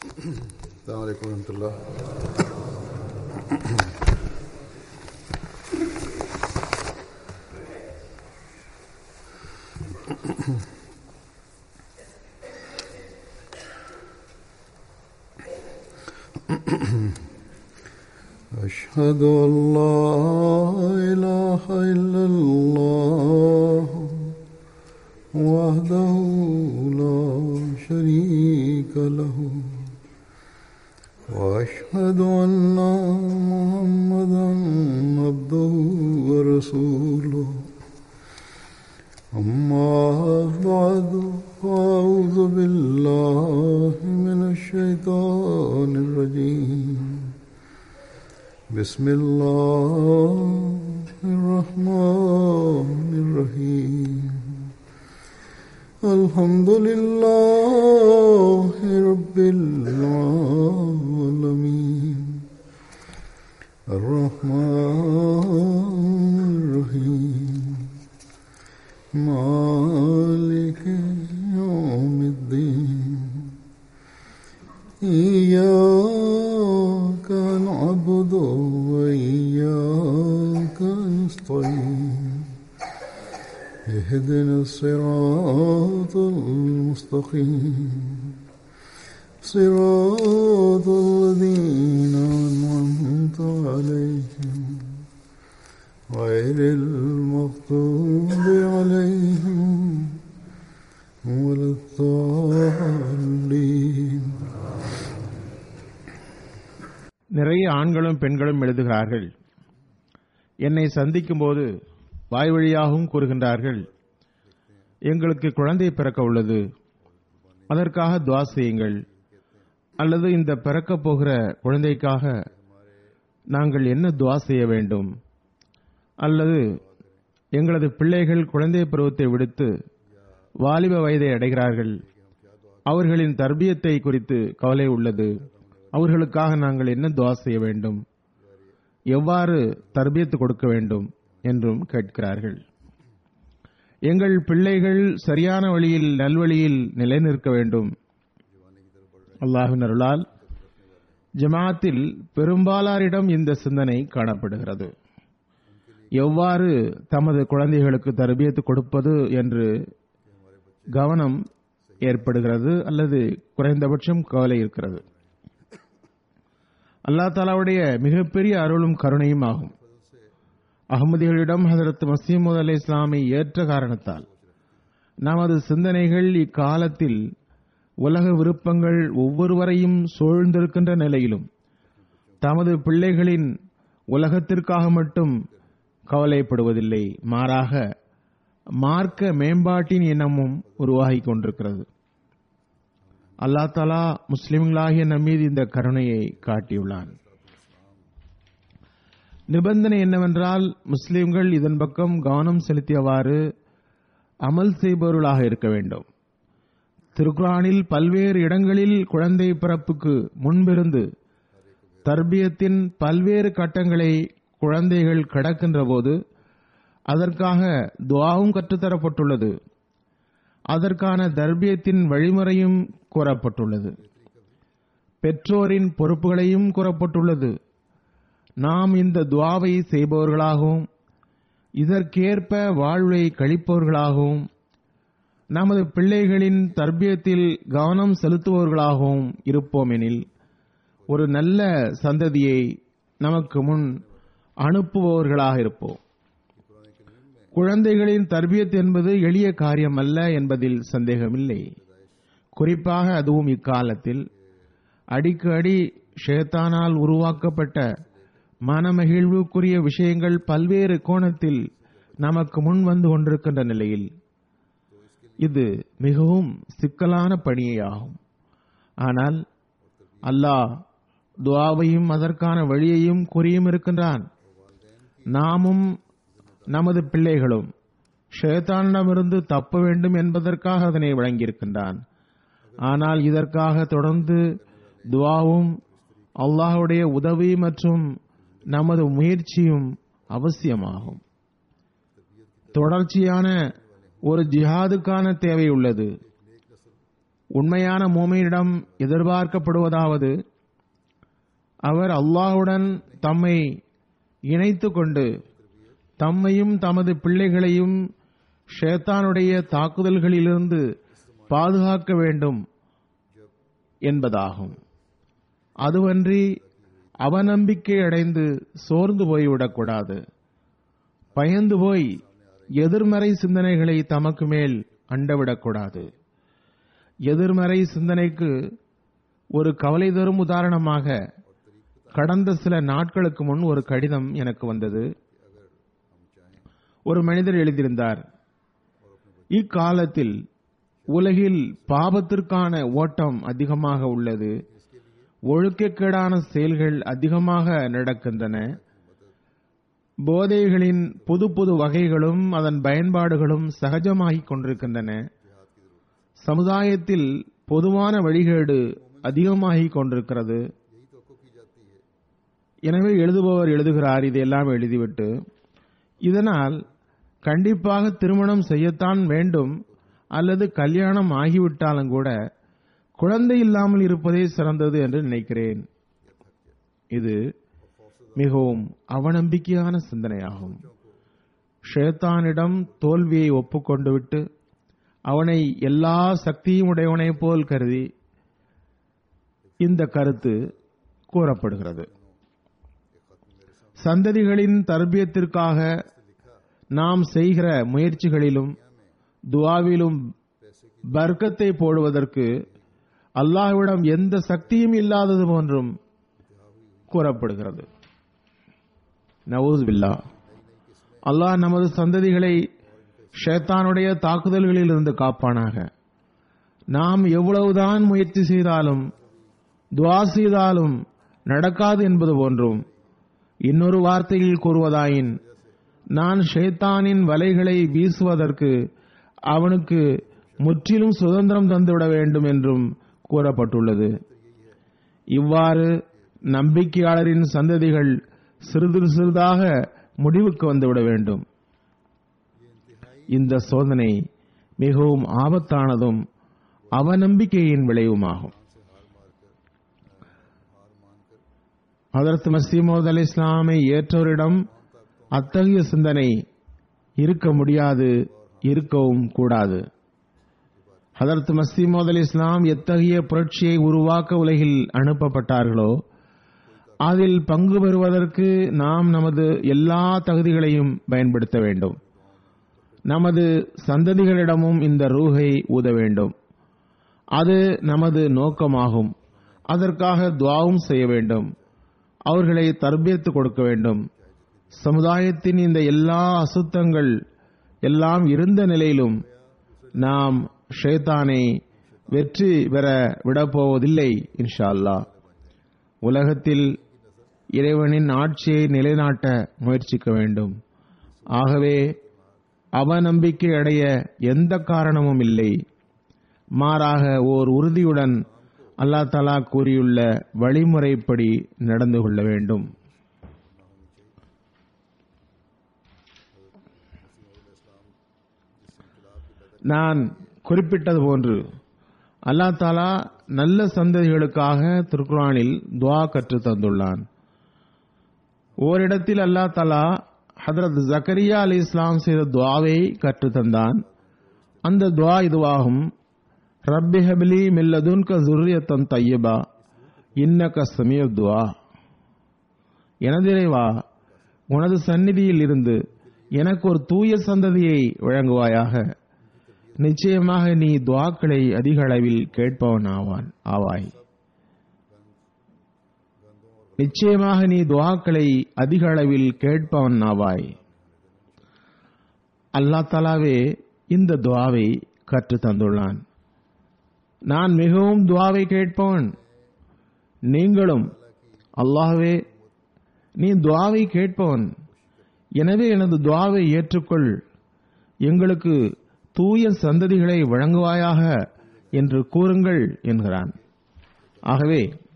السلام عليكم ورحمة الله أشهد أن لا إله إلا الله وحده لا شريك له وأشهد أن محمدا عبده ورسوله أما بعد فأعوذ بالله من الشيطان الرجيم بسم الله الرحمن الرحيم الحمد لله رب العالمين الرحمن الرحيم مالك يوم الدين إياك نعبد وإياك نستعين اهدنا الصراط المستقيم صراط الذين أنعمت عليهم غير المغضوب عليهم ولا الضالين நிறைய ஆண்களும் பெண்களும் எழுதுகிறார்கள் என்னை சந்திக்கும் போது வாய் வழியாகவும் கூறுகின்றார்கள் எங்களுக்கு குழந்தை பிறக்க உள்ளது அதற்காக துவா செய்யுங்கள் அல்லது இந்த பிறக்கப் போகிற குழந்தைக்காக நாங்கள் என்ன துவா செய்ய வேண்டும் அல்லது எங்களது பிள்ளைகள் குழந்தை பருவத்தை விடுத்து வாலிப வயதை அடைகிறார்கள் அவர்களின் தர்பியத்தை குறித்து கவலை உள்ளது அவர்களுக்காக நாங்கள் என்ன துவா செய்ய வேண்டும் எவ்வாறு தர்பியத்து கொடுக்க வேண்டும் என்றும் கேட்கிறார்கள் எங்கள் பிள்ளைகள் சரியான வழியில் நல்வழியில் நிலைநிற்க வேண்டும் அல்லாஹின் அருளால் ஜமாத்தில் பெரும்பாலாரிடம் இந்த சிந்தனை காணப்படுகிறது எவ்வாறு தமது குழந்தைகளுக்கு தர்பியத்து கொடுப்பது என்று கவனம் ஏற்படுகிறது அல்லது குறைந்தபட்சம் கவலை இருக்கிறது அல்லா தாலாவுடைய மிகப்பெரிய அருளும் கருணையும் ஆகும் அகமதிகளிடம் ஹசரத் மசீமுத் அலி இஸ்லாமை ஏற்ற காரணத்தால் நமது சிந்தனைகள் இக்காலத்தில் உலக விருப்பங்கள் ஒவ்வொருவரையும் சூழ்ந்திருக்கின்ற நிலையிலும் தமது பிள்ளைகளின் உலகத்திற்காக மட்டும் கவலைப்படுவதில்லை மாறாக மார்க்க மேம்பாட்டின் எண்ணமும் உருவாகிக் கொண்டிருக்கிறது அல்லா தாலா முஸ்லிம்களாகிய நம்மீது இந்த கருணையை காட்டியுள்ளான் நிபந்தனை என்னவென்றால் முஸ்லிம்கள் இதன் பக்கம் கவனம் செலுத்தியவாறு அமல் செய்பவர்களாக இருக்க வேண்டும் திருக்குரானில் பல்வேறு இடங்களில் குழந்தை பிறப்புக்கு முன்பிருந்து தர்பியத்தின் பல்வேறு கட்டங்களை குழந்தைகள் கடக்கின்ற போது அதற்காக துவாவும் கற்றுத்தரப்பட்டுள்ளது அதற்கான தர்பியத்தின் வழிமுறையும் கூறப்பட்டுள்ளது பெற்றோரின் பொறுப்புகளையும் கூறப்பட்டுள்ளது நாம் இந்த துவாவை செய்பவர்களாகவும் இதற்கேற்ப வாழ்வை கழிப்பவர்களாகவும் நமது பிள்ளைகளின் தர்பியத்தில் கவனம் செலுத்துபவர்களாகவும் இருப்போம் எனில் ஒரு நல்ல சந்ததியை நமக்கு முன் அனுப்புபவர்களாக இருப்போம் குழந்தைகளின் தர்பியத் என்பது எளிய காரியம் அல்ல என்பதில் சந்தேகமில்லை குறிப்பாக அதுவும் இக்காலத்தில் அடிக்கடி ஷேத்தானால் உருவாக்கப்பட்ட மனமகிழ்வுக்குரிய விஷயங்கள் பல்வேறு கோணத்தில் நமக்கு முன் வந்து கொண்டிருக்கின்ற நிலையில் இது மிகவும் சிக்கலான பணியாகும் ஆனால் அல்லாஹ் துவாவையும் அதற்கான வழியையும் கூறியும் இருக்கின்றான் நாமும் நமது பிள்ளைகளும் ஷேத்தானிடமிருந்து தப்ப வேண்டும் என்பதற்காக அதனை வழங்கியிருக்கின்றான் ஆனால் இதற்காக தொடர்ந்து துவாவும் அல்லாஹுடைய உதவி மற்றும் நமது முயற்சியும் அவசியமாகும் தொடர்ச்சியான ஒரு ஜிஹாதுக்கான தேவை உள்ளது உண்மையான மோமையிடம் எதிர்பார்க்கப்படுவதாவது அவர் அல்லாஹுடன் தம்மை இணைத்து கொண்டு தம்மையும் தமது பிள்ளைகளையும் ஷேத்தானுடைய தாக்குதல்களிலிருந்து பாதுகாக்க வேண்டும் என்பதாகும் அதுவன்றி அவநம்பிக்கை அடைந்து சோர்ந்து போய்விடக்கூடாது பயந்து போய் எதிர்மறை சிந்தனைகளை தமக்கு மேல் அண்டவிடக்கூடாது எதிர்மறை சிந்தனைக்கு ஒரு கவலை தரும் உதாரணமாக கடந்த சில நாட்களுக்கு முன் ஒரு கடிதம் எனக்கு வந்தது ஒரு மனிதர் எழுதியிருந்தார் இக்காலத்தில் உலகில் பாபத்திற்கான ஓட்டம் அதிகமாக உள்ளது ஒழுக்கக்கேடான செயல்கள் அதிகமாக நடக்கின்றன போதைகளின் புது புது வகைகளும் அதன் பயன்பாடுகளும் சகஜமாகிக் கொண்டிருக்கின்றன சமுதாயத்தில் பொதுவான வழிகேடு அதிகமாகிக் கொண்டிருக்கிறது எனவே எழுதுபவர் எழுதுகிறார் இதையெல்லாம் எழுதிவிட்டு இதனால் கண்டிப்பாக திருமணம் செய்யத்தான் வேண்டும் அல்லது கல்யாணம் ஆகிவிட்டாலும் கூட குழந்தை இல்லாமல் இருப்பதே சிறந்தது என்று நினைக்கிறேன் இது மிகவும் அவநம்பிக்கையான சிந்தனையாகும் ஷேத்தானிடம் தோல்வியை ஒப்புக்கொண்டு விட்டு அவனை எல்லா சக்தியும் உடையவனைப் போல் கருதி இந்த கருத்து கூறப்படுகிறது சந்ததிகளின் தர்பியத்திற்காக நாம் செய்கிற முயற்சிகளிலும் துவாவிலும் பர்க்கத்தை போடுவதற்கு அல்லாஹ்விடம் எந்த சக்தியும் இல்லாதது போன்றும் கூறப்படுகிறது நவூஸ் பில்லா அல்லாஹ் நமது சந்ததிகளை ஷேத்தானுடைய தாக்குதல்களில் இருந்து காப்பானாக நாம் எவ்வளவுதான் முயற்சி செய்தாலும் துவா செய்தாலும் நடக்காது என்பது போன்றும் இன்னொரு வார்த்தையில் கூறுவதாயின் நான் ஷேத்தானின் வலைகளை வீசுவதற்கு அவனுக்கு முற்றிலும் சுதந்திரம் தந்துவிட வேண்டும் என்றும் கூறப்பட்டுள்ளது இவ்வாறு நம்பிக்கையாளரின் சந்ததிகள் சிறிது சிறிதாக முடிவுக்கு வந்துவிட வேண்டும் இந்த சோதனை மிகவும் ஆபத்தானதும் அவநம்பிக்கையின் விளைவுமாகும் ஹதரத் மசீமோத் அலி இஸ்லாமை ஏற்றோரிடம் அத்தகைய சிந்தனை இருக்க முடியாது இருக்கவும் கூடாது ஹதரத் மசீமோத் அலி இஸ்லாம் எத்தகைய புரட்சியை உருவாக்க உலகில் அனுப்பப்பட்டார்களோ அதில் பங்கு பெறுவதற்கு நாம் நமது எல்லா தகுதிகளையும் பயன்படுத்த வேண்டும் நமது சந்ததிகளிடமும் இந்த ரூஹை ஊத வேண்டும் அது நமது நோக்கமாகும் அதற்காக துவாவும் செய்ய வேண்டும் அவர்களை தர்பியத்து கொடுக்க வேண்டும் சமுதாயத்தின் இந்த எல்லா அசுத்தங்கள் எல்லாம் இருந்த நிலையிலும் நாம் ஷேத்தானை வெற்றி பெற விடப்போவதில்லை இன்ஷா அல்லாஹ் உலகத்தில் இறைவனின் ஆட்சியை நிலைநாட்ட முயற்சிக்க வேண்டும் ஆகவே அவநம்பிக்கை அடைய எந்த காரணமும் இல்லை மாறாக ஓர் உறுதியுடன் அல்லாஹ் தலா கூறியுள்ள வழிமுறைப்படி நடந்து கொள்ள வேண்டும் நான் குறிப்பிட்டது போன்று அல்லாஹ் தாலா நல்ல சந்ததிகளுக்காக திருக்குரானில் துவா கற்று தந்துள்ளான் ஓரிடத்தில் அல்லாஹ் தாலா ஹதரத் ஜக்கரியா அலி இஸ்லாம் செய்த துவாவை கற்று தந்தான் அந்த துவா இதுவாகும் ரப்பி ஹபிலி மில்லதுன்க ஜுர்ரியத்தன் தையபா இன்னக சமீர் துவா எனதிரைவா உனது சந்நிதியில் இருந்து எனக்கு ஒரு தூய சந்ததியை வழங்குவாயாக நிச்சயமாக நீ துவாக்களை அதிக அளவில் கேட்பவன் ஆவான் ஆவாய் நிச்சயமாக நீ துவாக்களை அதிக அளவில் கேட்பவன் ஆவாய் அல்லா தலாவே இந்த துவாவை கற்று தந்துள்ளான் நான் மிகவும் துவாவை கேட்பவன் நீங்களும் அல்லாஹ்வே நீ துவாவை கேட்பவன் எனவே எனது துவாவை ஏற்றுக்கொள் எங்களுக்கு தூய சந்ததிகளை வழங்குவாயாக என்று கூறுங்கள் என்கிறான் ஆகவே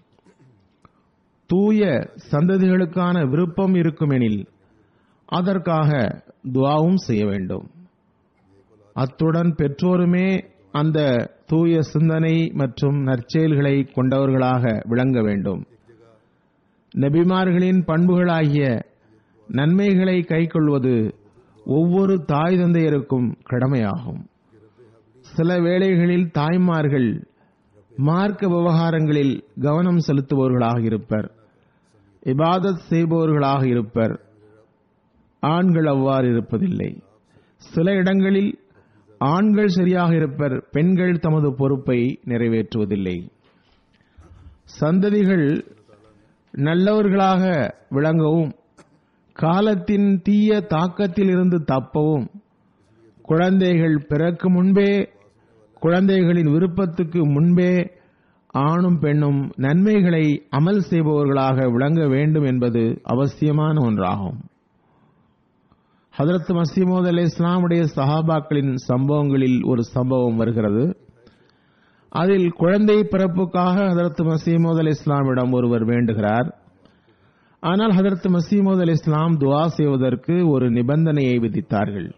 தூய சந்ததிகளுக்கான விருப்பம் இருக்குமெனில் அதற்காக துவாவும் செய்ய வேண்டும் அத்துடன் பெற்றோருமே அந்த தூய சிந்தனை மற்றும் நற்செயல்களை கொண்டவர்களாக விளங்க வேண்டும் நபிமார்களின் பண்புகளாகிய நன்மைகளை கைக்கொள்வது ஒவ்வொரு தாய் தந்தையருக்கும் கடமையாகும் சில வேளைகளில் தாய்மார்கள் மார்க்க விவகாரங்களில் கவனம் செலுத்துபவர்களாக இருப்பர் இபாதத் செய்பவர்களாக இருப்பர் ஆண்கள் அவ்வாறு இருப்பதில்லை சில இடங்களில் ஆண்கள் சரியாக இருப்பர் பெண்கள் தமது பொறுப்பை நிறைவேற்றுவதில்லை சந்ததிகள் நல்லவர்களாக விளங்கவும் காலத்தின் தீய தாக்கத்தில் இருந்து தப்பவும் குழந்தைகள் பிறக்கு முன்பே குழந்தைகளின் விருப்பத்துக்கு முன்பே ஆணும் பெண்ணும் நன்மைகளை அமல் செய்பவர்களாக விளங்க வேண்டும் என்பது அவசியமான ஒன்றாகும் ஹதரத் மசீமோத் அலி இஸ்லாமுடைய சஹாபாக்களின் சம்பவங்களில் ஒரு சம்பவம் வருகிறது அதில் குழந்தை பிறப்புக்காக ஹதரத் மசீமோத் அலி இஸ்லாமிடம் ஒருவர் வேண்டுகிறார் ஆனால் ஹதரத் மசீமோத் அலி இஸ்லாம் துவா செய்வதற்கு ஒரு நிபந்தனையை விதித்தார்கள்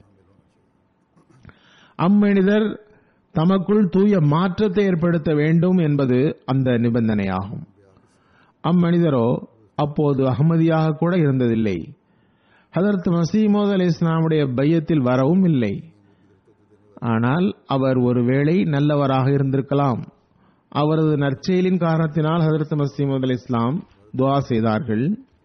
அம்மனிதர் தமக்குள் தூய மாற்றத்தை ஏற்படுத்த வேண்டும் என்பது அந்த நிபந்தனையாகும் அம்மனிதரோ அப்போது அகமதியாக கூட இருந்ததில்லை ஹதரத் மசீமோத் அலி இஸ்லாமுடைய பையத்தில் வரவும் இல்லை ஆனால் அவர் ஒருவேளை நல்லவராக இருந்திருக்கலாம் அவரது நற்செயலின் காரணத்தினால் ஹதரத் மசீமோத் அலி இஸ்லாம் துவா செய்தார்கள்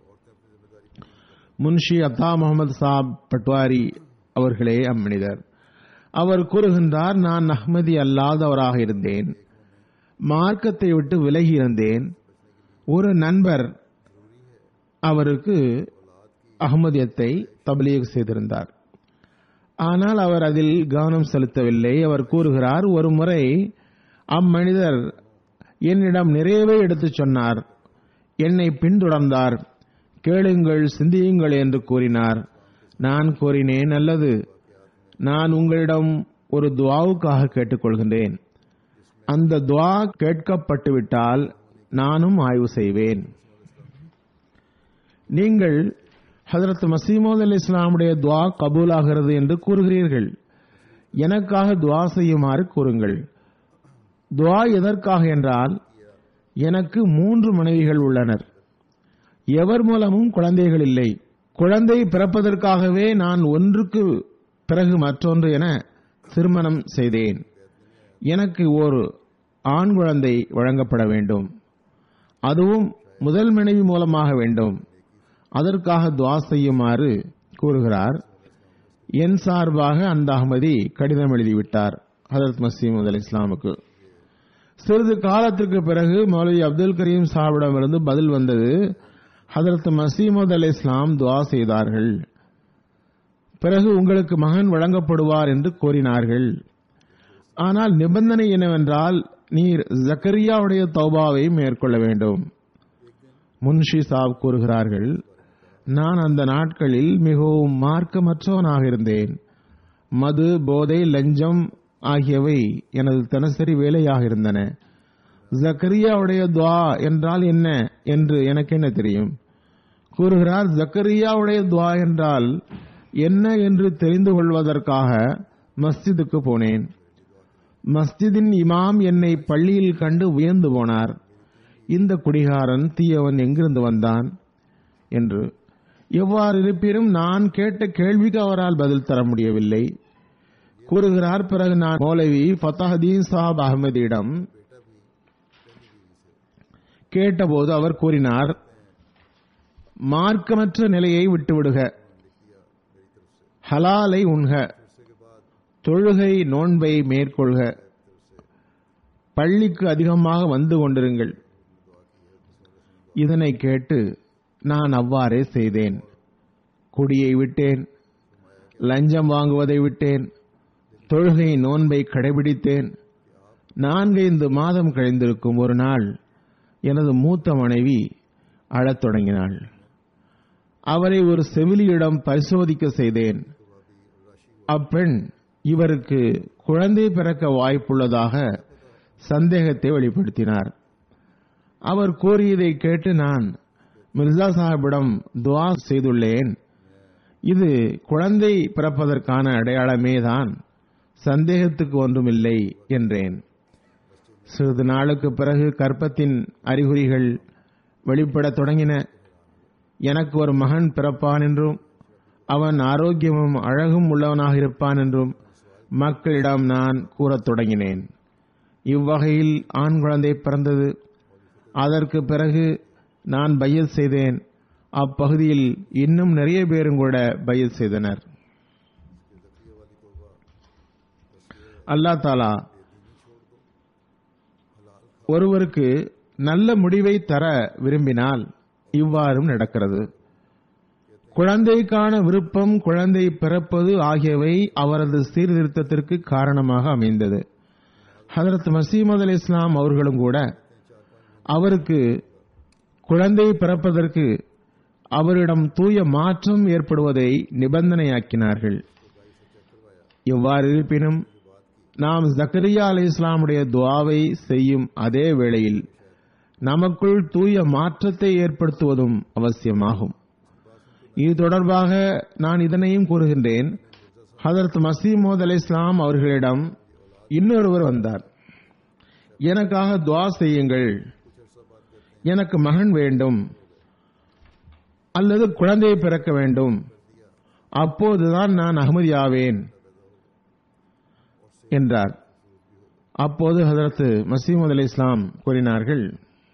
முன்ஷி அத்தா முகமது சாப் பட்வாரி அவர்களே அம்மனிதர் அவர் கூறுகின்றார் நான் அஹ்மதி அல்லாதவராக இருந்தேன் மார்க்கத்தை விட்டு விலகி இருந்தேன் ஒரு நண்பர் அவருக்கு அகமதியத்தை தபலீக் செய்திருந்தார் ஆனால் அவர் அதில் கவனம் செலுத்தவில்லை அவர் கூறுகிறார் ஒரு முறை அம்மனிதர் என்னிடம் நிறையவே எடுத்துச் சொன்னார் என்னை பின்தொடர்ந்தார் கேளுங்கள் சிந்தியுங்கள் என்று கூறினார் நான் கூறினேன் நல்லது நான் உங்களிடம் ஒரு துவாவுக்காக கேட்டுக்கொள்கின்றேன் அந்த துவா கேட்கப்பட்டுவிட்டால் நானும் ஆய்வு செய்வேன் நீங்கள் ஹதரத் மசீமோத் அலி இஸ்லாமுடைய துவா கபூலாகிறது என்று கூறுகிறீர்கள் எனக்காக துவா செய்யுமாறு கூறுங்கள் துவா எதற்காக என்றால் எனக்கு மூன்று மனைவிகள் உள்ளனர் எவர் மூலமும் குழந்தைகள் இல்லை குழந்தை பிறப்பதற்காகவே நான் ஒன்றுக்கு பிறகு மற்றொன்று என திருமணம் செய்தேன் எனக்கு ஒரு ஆண் குழந்தை வழங்கப்பட வேண்டும் அதுவும் முதல் மனைவி மூலமாக வேண்டும் அதற்காக துவா செய்யுமாறு கூறுகிறார் என் சார்பாக அந்த அகமதி கடிதம் எழுதிவிட்டார் ஹதரத் மசீமது அலி இஸ்லாமுக்கு சிறிது காலத்திற்கு பிறகு மௌலவி அப்துல் கரீம் சாஹிபிடமிருந்து பதில் வந்தது ஹதரத் மசீமது அலி இஸ்லாம் துவா செய்தார்கள் பிறகு உங்களுக்கு மகன் வழங்கப்படுவார் என்று கோரினார்கள் ஆனால் நிபந்தனை என்னவென்றால் நீர் ஜக்கரியாவுடைய தௌபாவை மேற்கொள்ள வேண்டும் முன்ஷி சாப் கூறுகிறார்கள் நான் அந்த நாட்களில் மிகவும் மார்க்கமற்றவனாக இருந்தேன் மது போதை லஞ்சம் ஆகியவை எனது தினசரி வேலையாக இருந்தன ஜக்கரியாவுடைய துவா என்றால் என்ன என்று எனக்கு என்ன தெரியும் கூறுகிறார் ஜக்கரியாவுடைய துவா என்றால் என்ன என்று தெரிந்து கொள்வதற்காக மஸ்ஜிதுக்கு போனேன் மஸ்ஜிதின் இமாம் என்னை பள்ளியில் கண்டு உயர்ந்து போனார் இந்த குடிகாரன் தீயவன் எங்கிருந்து வந்தான் என்று எவ்வாறு இருப்பினும் நான் கேட்ட கேள்விக்கு அவரால் பதில் தர முடியவில்லை கூறுகிறார் பிறகு நான் மௌலவி ஃபத்தாஹதீன் சாப் அகமதியிடம் கேட்டபோது அவர் கூறினார் மார்க்கமற்ற நிலையை விட்டுவிடுக ஹலாலை உண்க தொழுகை நோன்பை மேற்கொள்க பள்ளிக்கு அதிகமாக வந்து கொண்டிருங்கள் இதனை கேட்டு நான் அவ்வாறே செய்தேன் குடியை விட்டேன் லஞ்சம் வாங்குவதை விட்டேன் தொழுகை நோன்பை கடைபிடித்தேன் நான்கைந்து மாதம் கழிந்திருக்கும் ஒரு நாள் எனது மூத்த மனைவி அழத் தொடங்கினாள் அவரை ஒரு செவிலியிடம் பரிசோதிக்க செய்தேன் அப்பெண் இவருக்கு குழந்தை பிறக்க வாய்ப்புள்ளதாக சந்தேகத்தை வெளிப்படுத்தினார் அவர் கூறியதை கேட்டு நான் மிர்சா சாஹிபிடம் துவா செய்துள்ளேன் இது குழந்தை பிறப்பதற்கான அடையாளமே தான் சந்தேகத்துக்கு ஒன்றுமில்லை என்றேன் சிறிது நாளுக்கு பிறகு கற்பத்தின் அறிகுறிகள் வெளிப்படத் தொடங்கின எனக்கு ஒரு மகன் பிறப்பான் என்றும் அவன் ஆரோக்கியமும் அழகும் உள்ளவனாக இருப்பான் என்றும் மக்களிடம் நான் கூறத் தொடங்கினேன் இவ்வகையில் ஆண் குழந்தை பிறந்தது அதற்கு பிறகு நான் பையல் செய்தேன் அப்பகுதியில் இன்னும் நிறைய பேரும் கூட பையல் செய்தனர் அல்லா தாலா ஒருவருக்கு நல்ல முடிவை தர விரும்பினால் இவ்வாறும் நடக்கிறது குழந்தைக்கான விருப்பம் குழந்தை பிறப்பது ஆகியவை அவரது சீர்திருத்தத்திற்கு காரணமாக அமைந்தது ஹதரத் மசீமது அலி இஸ்லாம் அவர்களும் கூட அவருக்கு குழந்தை பிறப்பதற்கு அவரிடம் தூய மாற்றம் ஏற்படுவதை நிபந்தனையாக்கினார்கள் எவ்வாறு இருப்பினும் நாம் ஜக்கரியா அலி இஸ்லாமுடைய துவாவை செய்யும் அதே வேளையில் நமக்குள் தூய மாற்றத்தை ஏற்படுத்துவதும் அவசியமாகும் இது தொடர்பாக நான் இதனையும் கூறுகின்றேன் ஹதரத் மசீமோத் அலி இஸ்லாம் அவர்களிடம் இன்னொருவர் வந்தார் எனக்காக துவா செய்யுங்கள் எனக்கு மகன் வேண்டும் அல்லது குழந்தையை பிறக்க வேண்டும் அப்போதுதான் நான் அகமதியாவேன் என்றார் அப்போது ஹதரத் மசீமது அலி இஸ்லாம் கூறினார்கள்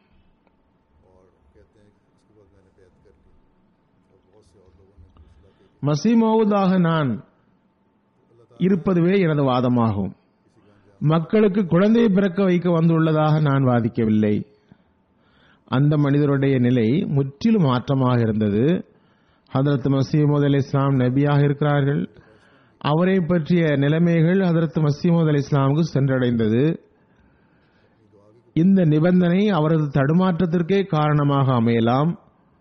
மசீமவுதாக நான் இருப்பதுவே எனது வாதமாகும் மக்களுக்கு குழந்தையை பிறக்க வைக்க வந்துள்ளதாக நான் வாதிக்கவில்லை அந்த மனிதருடைய நிலை முற்றிலும் மாற்றமாக இருந்தது ஹதரத் மசீமது அலி இஸ்லாம் நபியாக இருக்கிறார்கள் அவரை பற்றிய நிலைமைகள் ஹதரத் மசீமது அலி இஸ்லாமுக்கு சென்றடைந்தது இந்த நிபந்தனை அவரது தடுமாற்றத்திற்கே காரணமாக அமையலாம்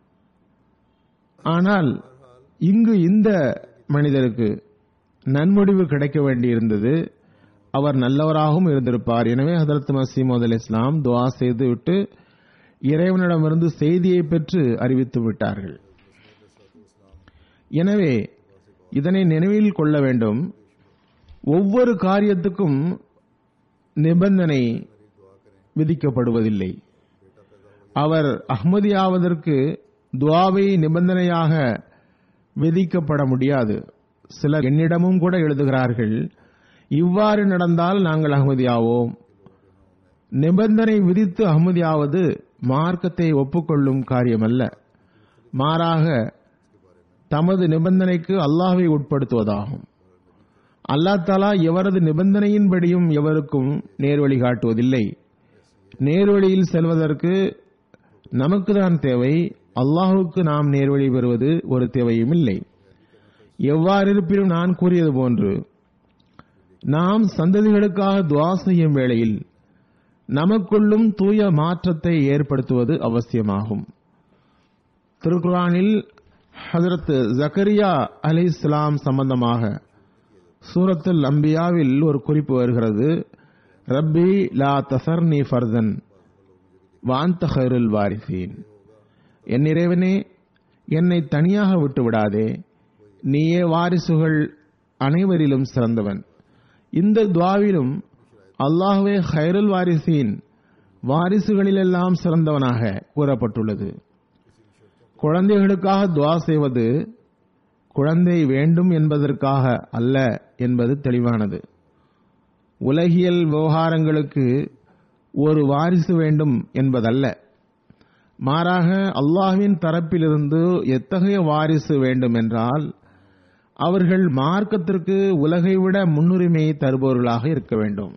ஆனால் இங்கு இந்த மனிதருக்கு நன்முடிவு கிடைக்க வேண்டியிருந்தது அவர் நல்லவராகவும் இருந்திருப்பார் எனவே ஹதரத் மசீமது அலி இஸ்லாம் துவா செய்துவிட்டு இறைவனிடமிருந்து செய்தியை பெற்று அறிவித்து விட்டார்கள் எனவே இதனை நினைவில் கொள்ள வேண்டும் ஒவ்வொரு காரியத்துக்கும் நிபந்தனை விதிக்கப்படுவதில்லை அவர் அஹ்மதியாவதற்கு துவாவை நிபந்தனையாக விதிக்கப்பட முடியாது சிலர் என்னிடமும் கூட எழுதுகிறார்கள் இவ்வாறு நடந்தால் நாங்கள் அகமதியாவோம் நிபந்தனை விதித்து அகமதியாவது மார்க்கத்தை ஒப்புக்கொள்ளும் காரியமல்ல மாறாக தமது நிபந்தனைக்கு அல்லாஹை உட்படுத்துவதாகும் அல்லா தாலா எவரது நிபந்தனையின்படியும் எவருக்கும் நேர்வழி காட்டுவதில்லை நேர்வழியில் செல்வதற்கு நமக்கு தான் தேவை அல்லாஹுக்கு நாம் நேர்வழி பெறுவது ஒரு தேவையும் இல்லை எவ்வாறு இருப்பினும் நான் கூறியது போன்று நாம் சந்ததிகளுக்காக துவா செய்யும் வேளையில் நமக்குள்ளும் தூய மாற்றத்தை ஏற்படுத்துவது அவசியமாகும் திருக்குரானில் ஹசரத் ஜக்கரியா அலி இஸ்லாம் சம்பந்தமாக சூரத்துல் அம்பியாவில் ஒரு குறிப்பு வருகிறது ரப்பி லா தசர்னி ஃபர்தன் வாந்த ஹைருல் வாரிசீன் என் இறைவனே என்னை தனியாக விட்டு விடாதே நீயே வாரிசுகள் அனைவரிலும் சிறந்தவன் இந்த துவாவிலும் அல்லாஹுவே ஹைருல் வாரிசீன் வாரிசுகளிலெல்லாம் சிறந்தவனாக கூறப்பட்டுள்ளது குழந்தைகளுக்காக துவா செய்வது குழந்தை வேண்டும் என்பதற்காக அல்ல என்பது தெளிவானது உலகியல் விவகாரங்களுக்கு ஒரு வாரிசு வேண்டும் என்பதல்ல மாறாக அல்லாஹ்வின் தரப்பிலிருந்து எத்தகைய வாரிசு வேண்டும் என்றால் அவர்கள் மார்க்கத்திற்கு உலகை விட முன்னுரிமை தருபவர்களாக இருக்க வேண்டும்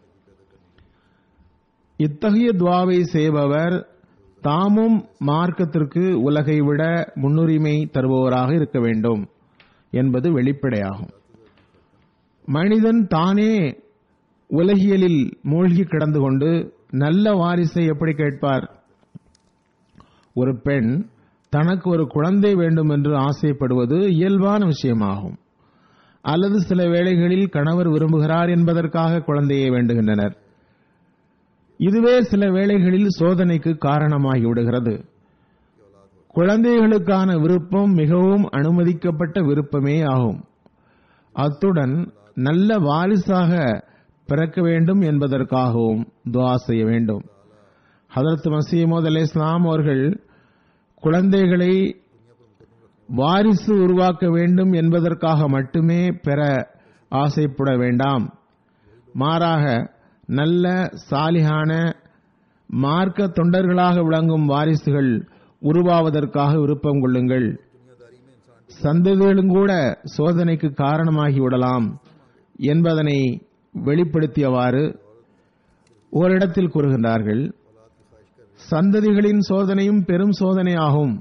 இத்தகைய துவாவை செய்பவர் தாமும் மார்க்கத்திற்கு உலகை விட முன்னுரிமை தருபவராக இருக்க வேண்டும் என்பது வெளிப்படையாகும் மனிதன் தானே உலகியலில் மூழ்கி கிடந்து கொண்டு நல்ல வாரிசை எப்படி கேட்பார் ஒரு பெண் தனக்கு ஒரு குழந்தை வேண்டும் என்று ஆசைப்படுவது இயல்பான விஷயமாகும் அல்லது சில வேளைகளில் கணவர் விரும்புகிறார் என்பதற்காக குழந்தையை வேண்டுகின்றனர் இதுவே சில வேளைகளில் சோதனைக்கு காரணமாகி விடுகிறது குழந்தைகளுக்கான விருப்பம் மிகவும் அனுமதிக்கப்பட்ட விருப்பமே ஆகும் அத்துடன் நல்ல வாரிசாக பிறக்க வேண்டும் என்பதற்காகவும் துவா செய்ய வேண்டும் ஹதரத் மசீமோத் அலி இஸ்லாம் அவர்கள் குழந்தைகளை வாரிசு உருவாக்க வேண்டும் என்பதற்காக மட்டுமே பெற ஆசைப்பட வேண்டாம் மாறாக நல்ல சாலிகான மார்க்க தொண்டர்களாக விளங்கும் வாரிசுகள் உருவாவதற்காக விருப்பம் கொள்ளுங்கள் சந்ததிகளும் கூட சோதனைக்கு காரணமாகி விடலாம் என்பதனை வெளிப்படுத்தியவாறு ஓரிடத்தில் கூறுகின்றார்கள் சந்ததிகளின் சோதனையும் பெரும் சோதனையாகும்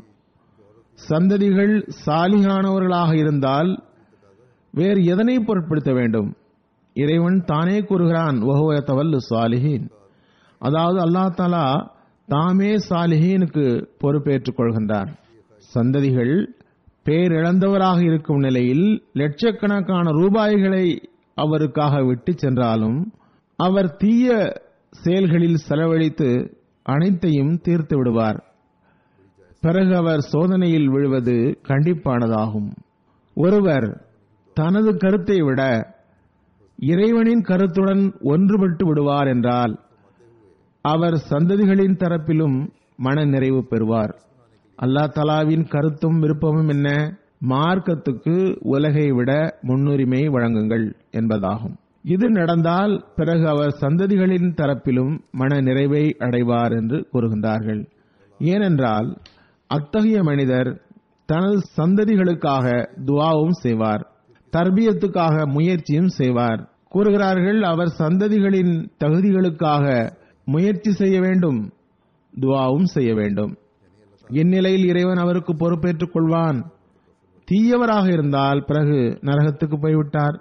சந்ததிகள் சாலிகானவர்களாக இருந்தால் வேறு எதனை பொருட்படுத்த வேண்டும் இறைவன் தானே கூறுகிறான் ஒஹுவத்தவல்லு சாலிஹீன் அதாவது அல்லா தாலா தாமே சாலிஹீனுக்கு பொறுப்பேற்றுக் கொள்கின்றார் சந்ததிகள் பேரிழந்தவராக இருக்கும் நிலையில் லட்சக்கணக்கான ரூபாய்களை அவருக்காக விட்டு சென்றாலும் அவர் தீய செயல்களில் செலவழித்து அனைத்தையும் தீர்த்து விடுவார் பிறகு அவர் சோதனையில் விழுவது கண்டிப்பானதாகும் ஒருவர் தனது கருத்தை விட இறைவனின் கருத்துடன் ஒன்றுபட்டு விடுவார் என்றால் அவர் சந்ததிகளின் தரப்பிலும் மன நிறைவு பெறுவார் அல்லா தலாவின் கருத்தும் விருப்பமும் என்ன மார்க்கத்துக்கு உலகை விட முன்னுரிமை வழங்குங்கள் என்பதாகும் இது நடந்தால் பிறகு அவர் சந்ததிகளின் தரப்பிலும் மன நிறைவை அடைவார் என்று கூறுகின்றார்கள் ஏனென்றால் அத்தகைய மனிதர் தனது சந்ததிகளுக்காக துவாவும் செய்வார் தர்பியத்துக்காக முயற்சியும் செய்வார் கூறுகிறார்கள் அவர் சந்ததிகளின் தகுதிகளுக்காக முயற்சி செய்ய வேண்டும் துவாவும் செய்ய வேண்டும் இந்நிலையில் இறைவன் அவருக்கு பொறுப்பேற்றுக் கொள்வான் தீயவராக இருந்தால் பிறகு நரகத்துக்கு போய்விட்டார்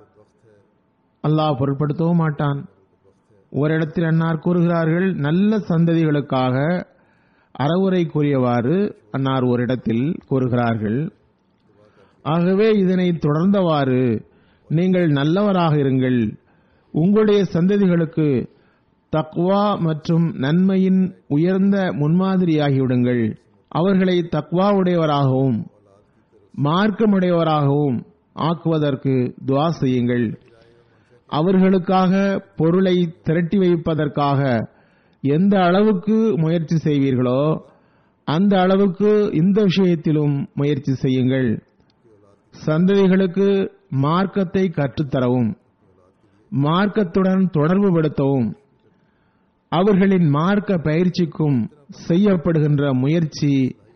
அல்லாஹ் பொருட்படுத்தவும் மாட்டான் ஓரிடத்தில் அன்னார் கூறுகிறார்கள் நல்ல சந்ததிகளுக்காக அறவுரை கூறியவாறு அன்னார் ஓரிடத்தில் கூறுகிறார்கள் ஆகவே இதனை தொடர்ந்தவாறு நீங்கள் நல்லவராக இருங்கள் உங்களுடைய சந்ததிகளுக்கு தக்வா மற்றும் நன்மையின் உயர்ந்த முன்மாதிரியாகிவிடுங்கள் அவர்களை தக்வா உடையவராகவும் மார்க்கமுடையவராகவும் ஆக்குவதற்கு துவா செய்யுங்கள் அவர்களுக்காக பொருளை திரட்டி வைப்பதற்காக எந்த அளவுக்கு முயற்சி செய்வீர்களோ அந்த அளவுக்கு இந்த விஷயத்திலும் முயற்சி செய்யுங்கள் சந்ததிகளுக்கு மார்க்கத்தை கற்றுத்தரவும் மார்க்கத்துடன் தொடர்புபடுத்தவும் அவர்களின் மார்க்க பயிற்சிக்கும் செய்யப்படுகின்ற முயற்சி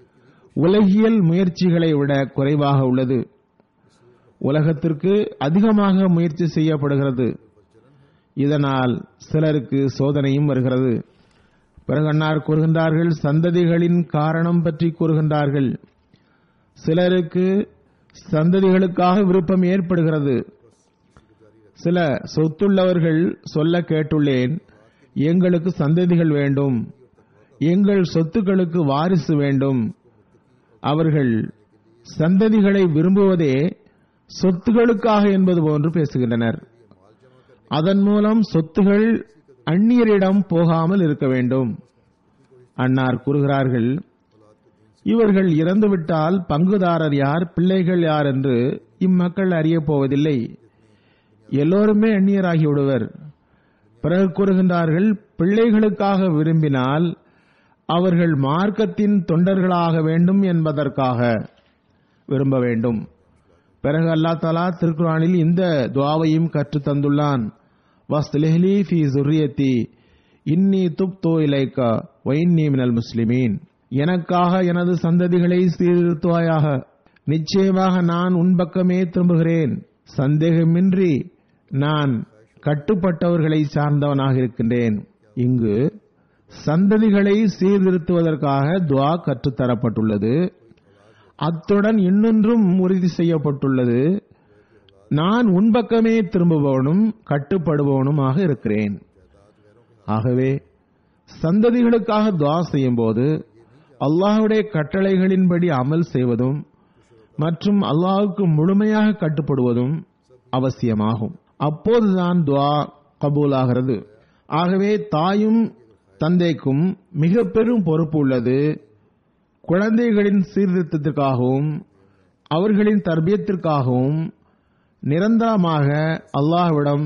உலகியல் முயற்சிகளை விட குறைவாக உள்ளது உலகத்திற்கு அதிகமாக முயற்சி செய்யப்படுகிறது இதனால் சிலருக்கு சோதனையும் வருகிறது பிறகு அன்னார் கூறுகின்றார்கள் சந்ததிகளின் காரணம் பற்றி கூறுகின்றார்கள் சிலருக்கு சந்ததிகளுக்காக விருப்பம் ஏற்படுகிறது சில சொத்துள்ளவர்கள் சொல்ல கேட்டுள்ளேன் எங்களுக்கு சந்ததிகள் வேண்டும் எங்கள் சொத்துக்களுக்கு வாரிசு வேண்டும் அவர்கள் சந்ததிகளை விரும்புவதே சொத்துகளுக்காக என்பது போன்று பேசுகின்றனர் அதன் மூலம் சொத்துகள் அந்நியரிடம் போகாமல் இருக்க வேண்டும் அன்னார் கூறுகிறார்கள் இவர்கள் இறந்துவிட்டால் பங்குதாரர் யார் பிள்ளைகள் யார் என்று இம்மக்கள் அறியப் போவதில்லை எல்லோருமே அந்நியராகி விடுவர் பிறகு கூறுகின்றார்கள் பிள்ளைகளுக்காக விரும்பினால் அவர்கள் மார்க்கத்தின் தொண்டர்களாக வேண்டும் என்பதற்காக விரும்ப வேண்டும் பிறகு அல்லா தலா திருக்குறானில் இந்த துவாவையும் கற்றுத் தந்துள்ளான் வஸ்லிஹ்லி ஃபி சுர்ரியத்தி இன்னி துப்தோ இலைக்கா வைன்னி மினல் முஸ்லிமீன் எனக்காக எனது சந்ததிகளை சீர்திருத்துவாயாக நிச்சயமாக நான் உன் பக்கமே திரும்புகிறேன் சந்தேகமின்றி நான் கட்டுப்பட்டவர்களை சார்ந்தவனாக இருக்கின்றேன் இங்கு சந்ததிகளை சீர்திருத்துவதற்காக துவா கற்றுத்தரப்பட்டுள்ளது அத்துடன் இன்னொன்றும் உறுதி செய்யப்பட்டுள்ளது நான் உன் பக்கமே திரும்புபவனும் கட்டுப்படுபவனுமாக இருக்கிறேன் ஆகவே சந்ததிகளுக்காக துவா செய்யும் போது அல்லாஹுடைய கட்டளைகளின்படி அமல் செய்வதும் மற்றும் அல்லாஹுக்கு முழுமையாக கட்டுப்படுவதும் அவசியமாகும் அப்போதுதான் துவா கபூலாகிறது ஆகவே தாயும் தந்தைக்கும் மிக பெரும் பொறுப்பு உள்ளது குழந்தைகளின் சீர்திருத்தத்திற்காகவும் அவர்களின் தர்பியத்திற்காகவும் நிரந்தரமாக அல்லாஹ்விடம்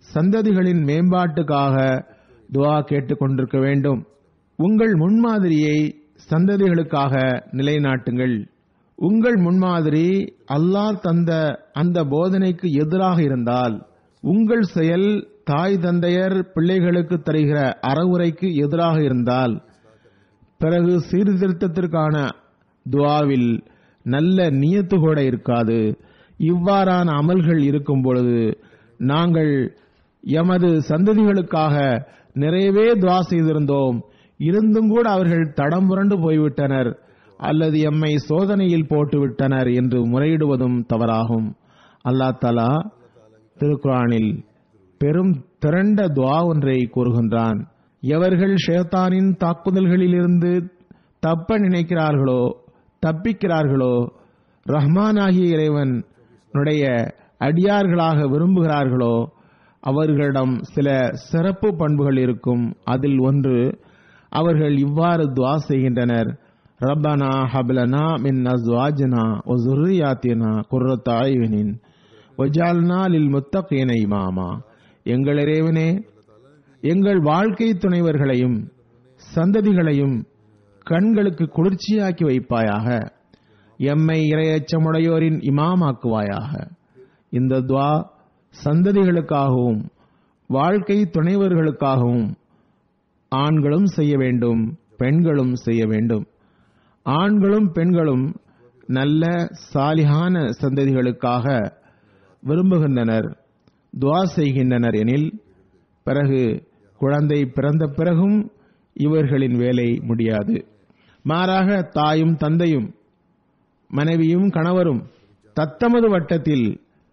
சந்ததிகளின் மேம்பாட்டுக்காக துவா கேட்டுக்கொண்டிருக்க வேண்டும் உங்கள் முன்மாதிரியை சந்ததிகளுக்காக நிலைநாட்டுங்கள் உங்கள் முன்மாதிரி அல்லாஹ் தந்த அந்த போதனைக்கு எதிராக இருந்தால் உங்கள் செயல் தாய் தந்தையர் பிள்ளைகளுக்கு தருகிற அறவுரைக்கு எதிராக இருந்தால் பிறகு சீர்திருத்தத்திற்கான துவாவில் நல்ல நியத்து கூட இருக்காது இவ்வாறான அமல்கள் இருக்கும் பொழுது நாங்கள் எமது சந்ததிகளுக்காக நிறையவே துவா செய்திருந்தோம் இருந்தும் கூட அவர்கள் தடம் புரண்டு போய்விட்டனர் அல்லது எம்மை சோதனையில் போட்டுவிட்டனர் என்று முறையிடுவதும் தவறாகும் அல்லா தலா திருக்குரானில் பெரும் திரண்ட துவா ஒன்றை கூறுகின்றான் எவர்கள் ஷேத்தானின் தாக்குதல்களிலிருந்து தப்ப நினைக்கிறார்களோ தப்பிக்கிறார்களோ ரஹ்மான் ஆகிய இறைவனுடைய அடியார்களாக விரும்புகிறார்களோ அவர்களிடம் சில சிறப்பு பண்புகள் இருக்கும் அதில் ஒன்று அவர்கள் இவ்வாறு துவா செய்கின்றனர் ரப்பனா ஹப்லனா மின் அஸ்வாஜனா ஒ ஜுர்ரியாத்தினா குர்ரத் ஆயுனின் ஒஜால்னா லில் முத்தகீன இமாமா எங்கள் இறைவனே எங்கள் வாழ்க்கை துணைவர்களையும் சந்ததிகளையும் கண்களுக்கு குளிர்ச்சியாக்கி வைப்பாயாக எம்மை இரையச்சமுடையோரின் இமாமாக்குவாயாக இந்த துவா சந்ததிகளுக்காகவும் வாழ்க்கை துணைவர்களுக்காகவும் ஆண்களும் செய்ய வேண்டும் பெண்களும் செய்ய வேண்டும் ஆண்களும் பெண்களும் நல்ல சாலிகான சந்ததிகளுக்காக விரும்புகின்றனர் துவா செய்கின்றனர் எனில் பிறகு குழந்தை பிறந்த பிறகும் இவர்களின் வேலை முடியாது மாறாக தாயும் தந்தையும் மனைவியும் கணவரும் தத்தமது வட்டத்தில்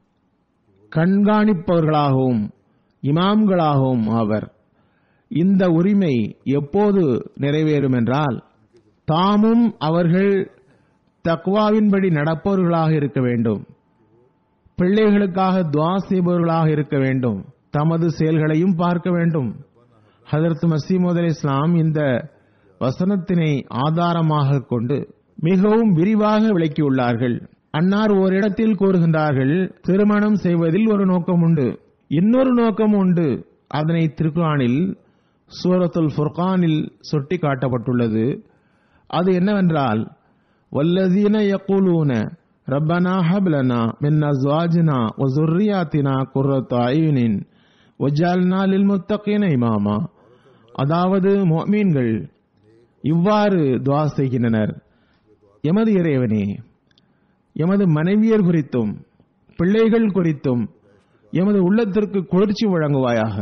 கண்காணிப்பவர்களாகவும் இமாம்களாகவும் ஆவர் இந்த உரிமை எப்போது நிறைவேறும் என்றால் தாமும் அவர்கள் தக்வாவின்படி நடப்பவர்களாக இருக்க வேண்டும் பிள்ளைகளுக்காக துவா செய்பவர்களாக இருக்க வேண்டும் தமது செயல்களையும் பார்க்க வேண்டும் ஹதரத் மசீமது அலி இஸ்லாம் இந்த வசனத்தினை ஆதாரமாக கொண்டு மிகவும் விரிவாக விளக்கியுள்ளார்கள் அன்னார் ஓரிடத்தில் கூறுகின்றார்கள் திருமணம் செய்வதில் ஒரு நோக்கம் உண்டு இன்னொரு நோக்கம் உண்டு அதனை திருக்குறானில் சூரத்துல் ஃபுர்கானில் சுட்டி காட்டப்பட்டுள்ளது அது என்னவென்றால் வல்லதீன யக்கூலூன ரப்பனா ஹப்லனா மின் அஸ்வாஜினா வசுர்ரியாத்தினா குர்ரத் அயுனின் வஜால்னா லில் முத்தகீன இமாமா அதாவது மோமீன்கள் இவ்வாறு துவா செய்கின்றனர் எமது இறைவனே எமது மனைவியர் குறித்தும் பிள்ளைகள் குறித்தும் எமது உள்ளத்திற்கு குளிர்ச்சி வழங்குவாயாக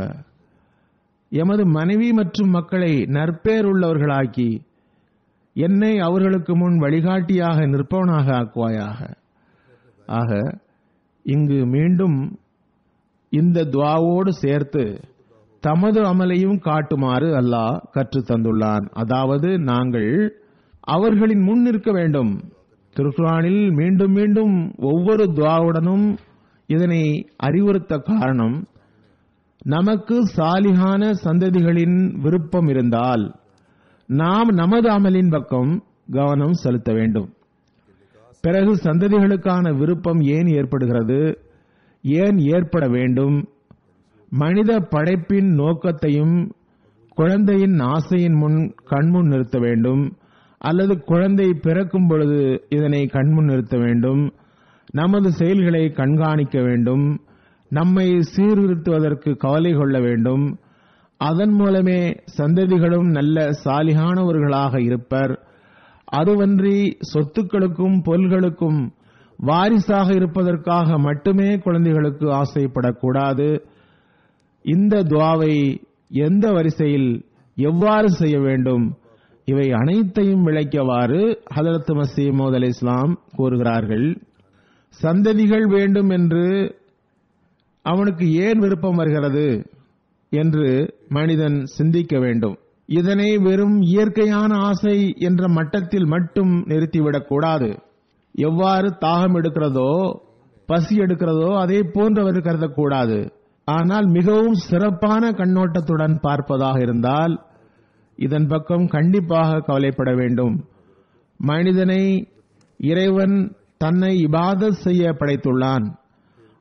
எமது மனைவி மற்றும் மக்களை நற்பேருள்ளவர்களாக்கி என்னை அவர்களுக்கு முன் வழிகாட்டியாக நிற்பவனாக ஆக்குவாயாக ஆக இங்கு மீண்டும் இந்த துவாவோடு சேர்த்து தமது அமலையும் காட்டுமாறு அல்லாஹ் கற்றுத் தந்துள்ளான் அதாவது நாங்கள் அவர்களின் முன் நிற்க வேண்டும் திருக்குறானில் மீண்டும் மீண்டும் ஒவ்வொரு துவாவுடனும் இதனை அறிவுறுத்த காரணம் நமக்கு சாலிகான சந்ததிகளின் விருப்பம் இருந்தால் நாம் நமது அமலின் பக்கம் கவனம் செலுத்த வேண்டும் பிறகு சந்ததிகளுக்கான விருப்பம் ஏன் ஏற்படுகிறது ஏன் ஏற்பட வேண்டும் மனித படைப்பின் நோக்கத்தையும் குழந்தையின் ஆசையின் முன் கண்முன் நிறுத்த வேண்டும் அல்லது குழந்தை பிறக்கும் பொழுது இதனை கண்முன் நிறுத்த வேண்டும் நமது செயல்களை கண்காணிக்க வேண்டும் நம்மை சீர்திருத்துவதற்கு கவலை கொள்ள வேண்டும் அதன் மூலமே சந்ததிகளும் நல்ல சாலிகானவர்களாக இருப்பர் அதுவன்றி சொத்துக்களுக்கும் பொருள்களுக்கும் வாரிசாக இருப்பதற்காக மட்டுமே குழந்தைகளுக்கு ஆசைப்படக்கூடாது இந்த துவாவை எந்த வரிசையில் எவ்வாறு செய்ய வேண்டும் இவை அனைத்தையும் விளக்கியவாறு ஹதரத் மசீமோத் அலி இஸ்லாம் கூறுகிறார்கள் சந்ததிகள் வேண்டும் என்று அவனுக்கு ஏன் விருப்பம் வருகிறது என்று மனிதன் சிந்திக்க வேண்டும் இதனை வெறும் இயற்கையான ஆசை என்ற மட்டத்தில் மட்டும் நிறுத்திவிடக் கூடாது எவ்வாறு தாகம் எடுக்கிறதோ பசி எடுக்கிறதோ அதே போன்று அவர் கருதக்கூடாது ஆனால் மிகவும் சிறப்பான கண்ணோட்டத்துடன் பார்ப்பதாக இருந்தால் இதன் பக்கம் கண்டிப்பாக கவலைப்பட வேண்டும் மனிதனை இறைவன் தன்னை இபாதத் செய்ய படைத்துள்ளான்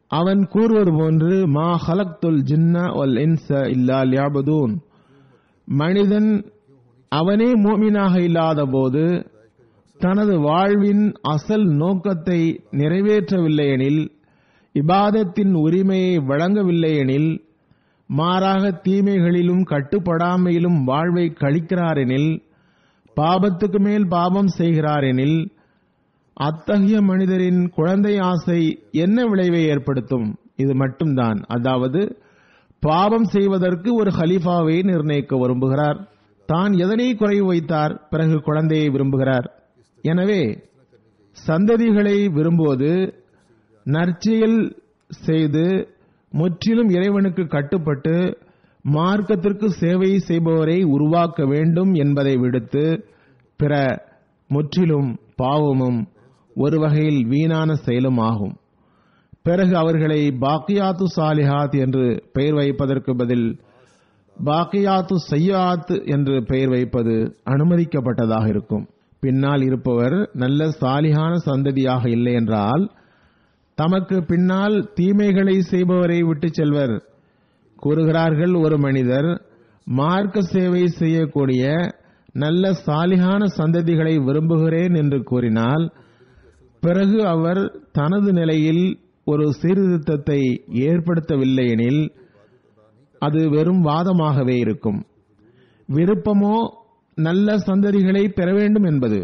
அவன் கூறுவது போன்று மா ஹலக்துல் ஜின்ன ஒல் இன்ச இல்லா லியாபதூன் மனிதன் அவனே மோமினாக இல்லாத போது தனது வாழ்வின் அசல் நோக்கத்தை நிறைவேற்றவில்லையெனில் இபாதத்தின் உரிமையை வழங்கவில்லையெனில் மாறாக தீமைகளிலும் கட்டுப்படாமையிலும் வாழ்வை கழிக்கிறாரெனில் பாபத்துக்கு மேல் பாபம் செய்கிறாரெனில் அத்தகைய மனிதரின் குழந்தை ஆசை என்ன விளைவை ஏற்படுத்தும் இது மட்டும்தான் அதாவது பாவம் செய்வதற்கு ஒரு ஹலீஃபாவை நிர்ணயிக்க விரும்புகிறார் தான் எதனை குறைவு வைத்தார் பிறகு குழந்தையை விரும்புகிறார் எனவே சந்ததிகளை விரும்புவது நற்செயல் செய்து முற்றிலும் இறைவனுக்கு கட்டுப்பட்டு மார்க்கத்திற்கு சேவை செய்பவரை உருவாக்க வேண்டும் என்பதை விடுத்து பிற முற்றிலும் பாவமும் ஒரு வகையில் வீணான செயலும் ஆகும் பிறகு அவர்களை பாக்கியாத்து சாலிஹாத் என்று பெயர் வைப்பதற்கு பதில் பாக்கியாத்து சையாத் என்று பெயர் வைப்பது அனுமதிக்கப்பட்டதாக இருக்கும் பின்னால் இருப்பவர் நல்ல சாலிகான சந்ததியாக இல்லை என்றால் தமக்கு பின்னால் தீமைகளை செய்பவரை விட்டுச் செல்வர் கூறுகிறார்கள் ஒரு மனிதர் மார்க்க சேவை செய்யக்கூடிய நல்ல சாலிகான சந்ததிகளை விரும்புகிறேன் என்று கூறினால் பிறகு அவர் தனது நிலையில் ஒரு சீர்திருத்தத்தை ஏற்படுத்தவில்லையெனில் அது வெறும் வாதமாகவே இருக்கும் விருப்பமோ நல்ல சந்ததிகளை பெற வேண்டும் என்பது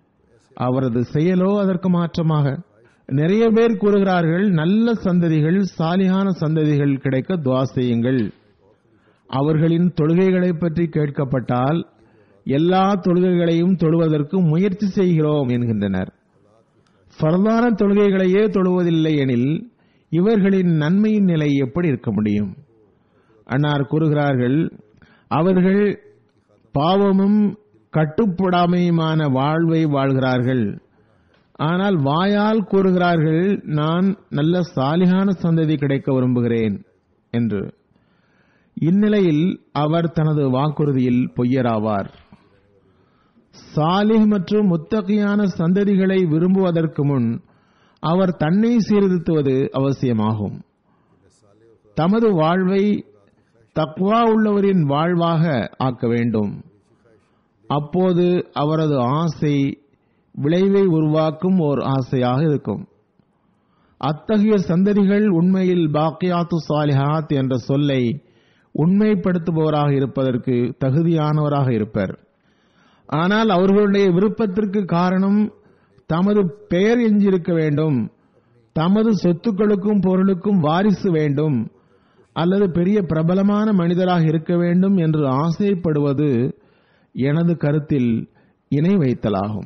அவரது செயலோ அதற்கு மாற்றமாக நிறைய பேர் கூறுகிறார்கள் நல்ல சந்ததிகள் சாலியான சந்ததிகள் கிடைக்க துவா செய்யுங்கள் அவர்களின் தொழுகைகளை பற்றி கேட்கப்பட்டால் எல்லா தொழுகைகளையும் தொழுவதற்கு முயற்சி செய்கிறோம் என்கின்றனர் ஃபர்தான தொழுகைகளையே தொழுவதில்லை எனில் இவர்களின் நன்மையின் நிலை எப்படி இருக்க முடியும் அன்னார் கூறுகிறார்கள் அவர்கள் பாவமும் கட்டுப்படாமையுமான வாழ்வை வாழ்கிறார்கள் ஆனால் வாயால் கூறுகிறார்கள் நான் நல்ல சாலிகான சந்ததி கிடைக்க விரும்புகிறேன் என்று இந்நிலையில் அவர் தனது வாக்குறுதியில் பொய்யராவார் சாலிஹ் மற்றும் முத்தகையான சந்ததிகளை விரும்புவதற்கு முன் அவர் தன்னை சீர்திருத்துவது அவசியமாகும் தமது வாழ்வை தக்வா உள்ளவரின் வாழ்வாக ஆக்க வேண்டும் அப்போது அவரது ஆசை விளைவை உருவாக்கும் ஓர் ஆசையாக இருக்கும் அத்தகைய சந்ததிகள் உண்மையில் பாக்கியாத்து சாலிஹாத் என்ற சொல்லை உண்மைப்படுத்துபவராக இருப்பதற்கு தகுதியானவராக இருப்பர் ஆனால் அவர்களுடைய விருப்பத்திற்கு காரணம் தமது பெயர் எஞ்சியிருக்க வேண்டும் தமது சொத்துக்களுக்கும் பொருளுக்கும் வாரிசு வேண்டும் அல்லது பெரிய பிரபலமான மனிதராக இருக்க வேண்டும் என்று ஆசைப்படுவது எனது கருத்தில் இணை வைத்தலாகும்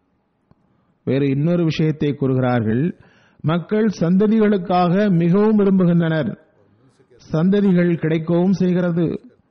வேறு இன்னொரு விஷயத்தை கூறுகிறார்கள் மக்கள் சந்ததிகளுக்காக மிகவும் விரும்புகின்றனர் சந்ததிகள் கிடைக்கவும் செய்கிறது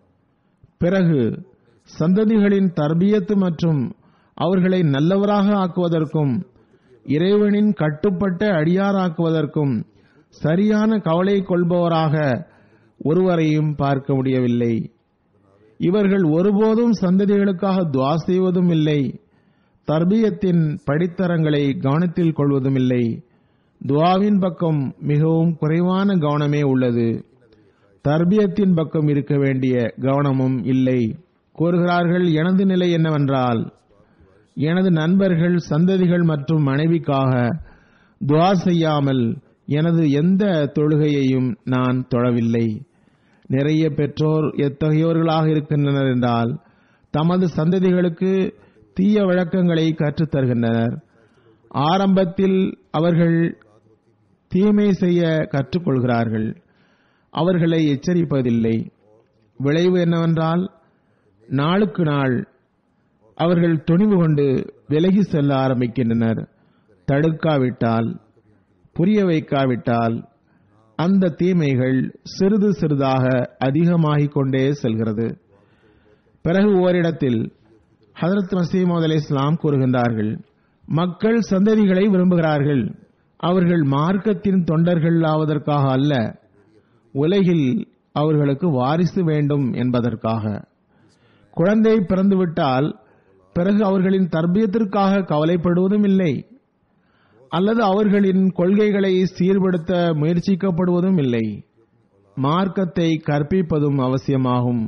பிறகு சந்ததிகளின் தர்பியத்து மற்றும் அவர்களை நல்லவராக ஆக்குவதற்கும் இறைவனின் கட்டுப்பட்ட அடியாராக்குவதற்கும் சரியான கவலை கொள்பவராக ஒருவரையும் பார்க்க முடியவில்லை இவர்கள் ஒருபோதும் சந்ததிகளுக்காக துவா செய்வதும் இல்லை தர்பியத்தின் படித்தரங்களை கவனத்தில் கொள்வதும் இல்லை துவாவின் பக்கம் மிகவும் குறைவான கவனமே உள்ளது தர்பியத்தின் பக்கம் இருக்க வேண்டிய கவனமும் இல்லை கூறுகிறார்கள் எனது நிலை என்னவென்றால் எனது நண்பர்கள் சந்ததிகள் மற்றும் மனைவிக்காக துவா செய்யாமல் எனது எந்த தொழுகையையும் நான் தொழவில்லை நிறைய பெற்றோர் எத்தகையோர்களாக இருக்கின்றனர் என்றால் தமது சந்ததிகளுக்கு தீய வழக்கங்களை கற்றுத் தருகின்றனர் ஆரம்பத்தில் அவர்கள் தீமை செய்ய கற்றுக்கொள்கிறார்கள் அவர்களை எச்சரிப்பதில்லை விளைவு என்னவென்றால் நாளுக்கு நாள் அவர்கள் துணிவு கொண்டு விலகி செல்ல ஆரம்பிக்கின்றனர் தடுக்காவிட்டால் புரிய வைக்காவிட்டால் அந்த தீமைகள் சிறிது சிறிதாக அதிகமாகிக் கொண்டே செல்கிறது பிறகு ஓரிடத்தில் ஹதரத் மசீமது அலி இஸ்லாம் கூறுகின்றார்கள் மக்கள் சந்ததிகளை விரும்புகிறார்கள் அவர்கள் மார்க்கத்தின் தொண்டர்கள் ஆவதற்காக அல்ல உலகில் அவர்களுக்கு வாரிசு வேண்டும் என்பதற்காக குழந்தை பிறந்துவிட்டால் பிறகு அவர்களின் தர்பியத்திற்காக கவலைப்படுவதும் இல்லை அல்லது அவர்களின் கொள்கைகளை சீர்படுத்த முயற்சிக்கப்படுவதும் இல்லை மார்க்கத்தை கற்பிப்பதும் அவசியமாகும்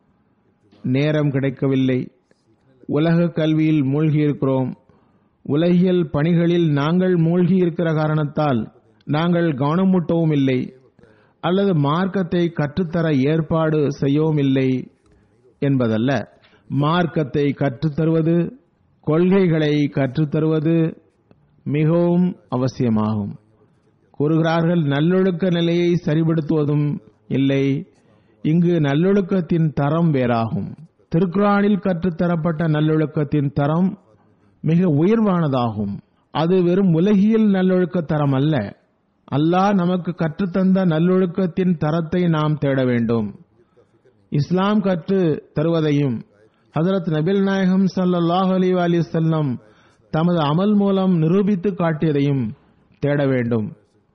நேரம் கிடைக்கவில்லை உலக கல்வியில் மூழ்கியிருக்கிறோம் உலகியல் பணிகளில் நாங்கள் மூழ்கி இருக்கிற காரணத்தால் நாங்கள் கவனமூட்டவும் இல்லை அல்லது மார்க்கத்தை கற்றுத்தர ஏற்பாடு செய்யவும் இல்லை என்பதல்ல மார்க்கத்தை கற்றுத்தருவது கொள்கைகளை கற்றுத்தருவது மிகவும் அவசியமாகும் கூறுகிறார்கள் நல்லொழுக்க நிலையை சரிபடுத்துவதும் இல்லை இங்கு நல்லொழுக்கத்தின் தரம் வேறாகும் திருக்குறானில் கற்றுத்தரப்பட்ட நல்லொழுக்கத்தின் தரம் மிக உயர்வானதாகும் அது வெறும் உலகியல் நல்லொழுக்க தரம் அல்ல அல்லாஹ் நமக்கு கற்றுத்தந்த நல்லொழுக்கத்தின் தரத்தை நாம் தேட வேண்டும் இஸ்லாம் கற்று தருவதையும் ஹதரத் நபில் நாயகம் ஸல்லல்லாஹு அலைஹி வஸல்லம் தமது அமல் மூலம் நிரூபித்து காட்டியதையும் தேட வேண்டும்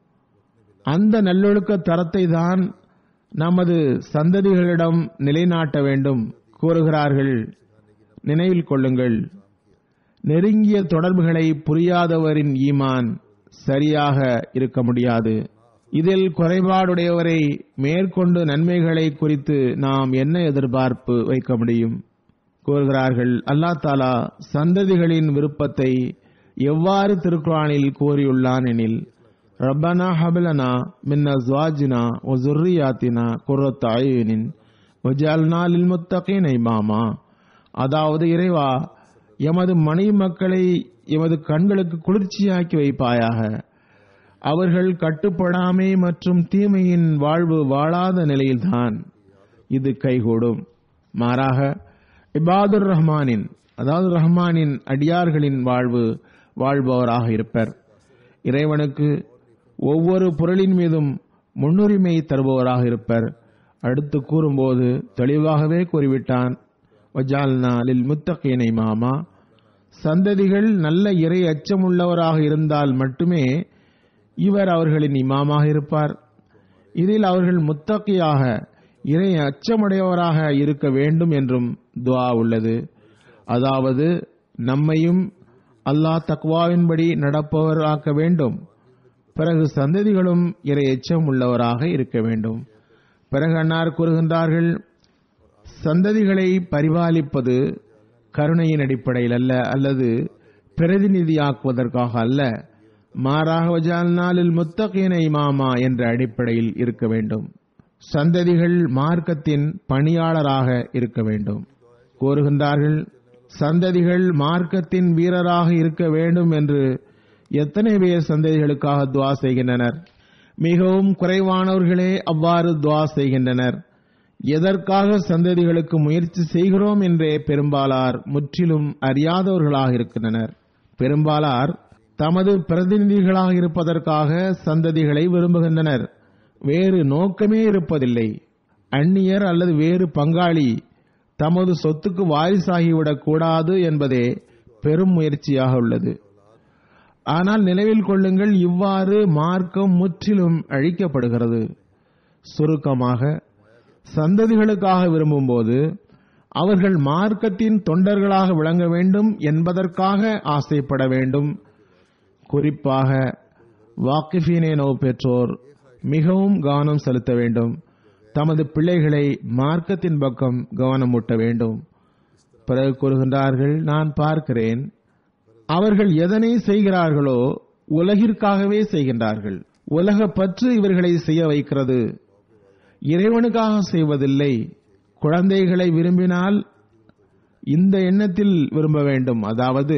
அந்த நல்லொழுக்க தரத்தை தான் நமது சந்ததிகளிடம் நிலைநாட்ட வேண்டும் கூறுகிறார்கள் நினைவில் கொள்ளுங்கள் நெருங்கிய தொடர்புகளை புரியாதவரின் ஈமான் சரியாக இருக்க முடியாது இதில் குறைபாடுடையவரை மேற்கொண்டு நன்மைகளை குறித்து நாம் என்ன எதிர்பார்ப்பு வைக்க முடியும் கூறுகிறார்கள் அல்லா தாலா சந்ததிகளின் விருப்பத்தை எவ்வாறு திருக்குறானில் கூறியுள்ளான் எனில் ரப்பனா ஹபலனா மின்ன ஜுவாஜினா ஒ ஜுர்ரியாத்தினா குர்ரத் அயுனின் ஒஜால்னா லில் முத்தகீன் இமாமா அதாவது இறைவா எமது மனைவி மக்களை எமது கண்களுக்கு குளிர்ச்சியாக்கி வைப்பாயாக அவர்கள் கட்டுப்படாமை மற்றும் தீமையின் வாழ்வு வாழாத நிலையில்தான் இது கைகூடும் மாறாக இபாதுர் ரஹ்மானின் அதாவது ரஹ்மானின் அடியார்களின் வாழ்வு வாழ்பவராக இருப்பர் இறைவனுக்கு ஒவ்வொரு பொருளின் மீதும் முன்னுரிமை தருபவராக இருப்பர் அடுத்து கூறும்போது தெளிவாகவே கூறிவிட்டான் வஜால்னா லில் முத்தகீனை மாமா சந்ததிகள் நல்ல இறை அச்சமுள்ளவராக இருந்தால் மட்டுமே இவர் அவர்களின் இமாமாக இருப்பார் இதில் அவர்கள் முத்தகையாக இறை அச்சமுடையவராக இருக்க வேண்டும் என்றும் துவா உள்ளது அதாவது நம்மையும் அல்லாஹ் தக்வாவின்படி நடப்பவர் ஆக்க வேண்டும் பிறகு சந்ததிகளும் இறை எச்சம் உள்ளவராக இருக்க வேண்டும் பிறகு அன்னார் கூறுகின்றார்கள் சந்ததிகளை பரிபாலிப்பது கருணையின் அடிப்படையில் அல்ல அல்லது பிரதிநிதியாக்குவதற்காக அல்ல மாறாக வஜால்நாளில் முத்தகீன இமாமா என்ற அடிப்படையில் இருக்க வேண்டும் சந்ததிகள் மார்க்கத்தின் பணியாளராக இருக்க வேண்டும் கூறுகின்றார்கள் சந்ததிகள் மார்க்கத்தின் வீரராக இருக்க வேண்டும் என்று எத்தனை பேர் சந்ததிகளுக்காக துவா செய்கின்றனர் மிகவும் குறைவானவர்களே அவ்வாறு துவா செய்கின்றனர் எதற்காக சந்ததிகளுக்கு முயற்சி செய்கிறோம் என்றே பெரும்பாலார் முற்றிலும் அறியாதவர்களாக இருக்கின்றனர் பெரும்பாலார் தமது பிரதிநிதிகளாக இருப்பதற்காக சந்ததிகளை விரும்புகின்றனர் வேறு நோக்கமே இருப்பதில்லை அந்நியர் அல்லது வேறு பங்காளி தமது சொத்துக்கு வாரிசாகிவிடக் கூடாது என்பதே பெரும் முயற்சியாக உள்ளது ஆனால் நினைவில் கொள்ளுங்கள் இவ்வாறு மார்க்கம் முற்றிலும் அழிக்கப்படுகிறது சுருக்கமாக சந்ததிகளுக்காக விரும்பும்போது அவர்கள் மார்க்கத்தின் தொண்டர்களாக விளங்க வேண்டும் என்பதற்காக ஆசைப்பட வேண்டும் குறிப்பாக வாக்கிஃபீனேனோ பெற்றோர் மிகவும் கவனம் செலுத்த வேண்டும் தமது பிள்ளைகளை மார்க்கத்தின் பக்கம் கவனமூட்ட வேண்டும் பிறகு கூறுகின்றார்கள் நான் பார்க்கிறேன் அவர்கள் எதனை செய்கிறார்களோ உலகிற்காகவே செய்கின்றார்கள் உலக பற்று இவர்களை செய்ய வைக்கிறது இறைவனுக்காக செய்வதில்லை குழந்தைகளை விரும்பினால் இந்த எண்ணத்தில் விரும்ப வேண்டும் அதாவது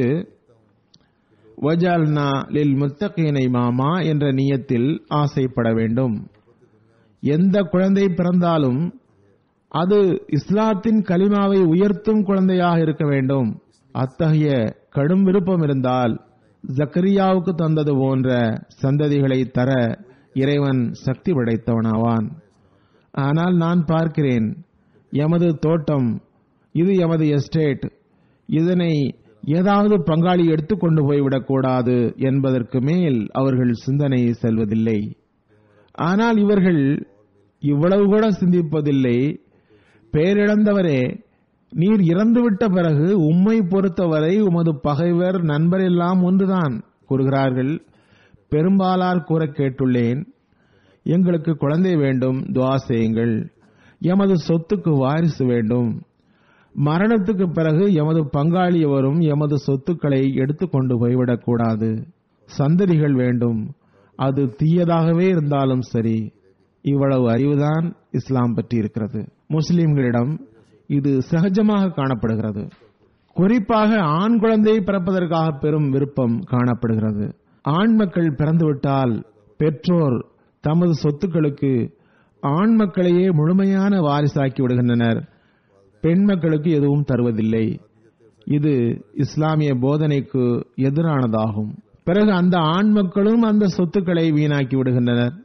வஜால்னா லில் முத்தகீனை மாமா என்ற நியத்தில் ஆசைப்பட வேண்டும் எந்த குழந்தை பிறந்தாலும் அது இஸ்லாத்தின் கலிமாவை உயர்த்தும் குழந்தையாக இருக்க வேண்டும் அத்தகைய கடும் விருப்பம் இருந்தால் ஜக்கரியாவுக்கு தந்தது போன்ற சந்ததிகளை தர இறைவன் சக்தி படைத்தவனாவான் ஆனால் நான் பார்க்கிறேன் எமது தோட்டம் இது எமது எஸ்டேட் இதனை ஏதாவது பங்காளி எடுத்துக்கொண்டு போய்விடக்கூடாது என்பதற்கு மேல் அவர்கள் சிந்தனை செல்வதில்லை ஆனால் இவர்கள் இவ்வளவு கூட சிந்திப்பதில்லை பேரிழந்தவரே நீர் இறந்துவிட்ட பிறகு உம்மை பொறுத்தவரை உமது பகைவர் நண்பர் எல்லாம் ஒன்றுதான் கூறுகிறார்கள் பெரும்பாலார் கூற கேட்டுள்ளேன் எங்களுக்கு குழந்தை வேண்டும் துவா செய்யுங்கள் எமது சொத்துக்கு வாரிசு வேண்டும் மரணத்துக்கு பிறகு எமது பங்காளி எவரும் எமது சொத்துக்களை எடுத்துக்கொண்டு போய்விடக்கூடாது சந்ததிகள் வேண்டும் அது தீயதாகவே இருந்தாலும் சரி இவ்வளவு அறிவுதான் இஸ்லாம் பற்றி இருக்கிறது முஸ்லிம்களிடம் இது சகஜமாக காணப்படுகிறது குறிப்பாக ஆண் குழந்தை பிறப்பதற்காக பெரும் விருப்பம் காணப்படுகிறது ஆண் மக்கள் பிறந்துவிட்டால் பெற்றோர் தமது சொத்துக்களுக்கு ஆண் மக்களையே முழுமையான வாரிசாக்கி விடுகின்றனர் பெண் மக்களுக்கு எதுவும் தருவதில்லை இது இஸ்லாமிய போதனைக்கு எதிரானதாகும் பிறகு அந்த ஆண் மக்களும் அந்த சொத்துக்களை வீணாக்கி விடுகின்றனர்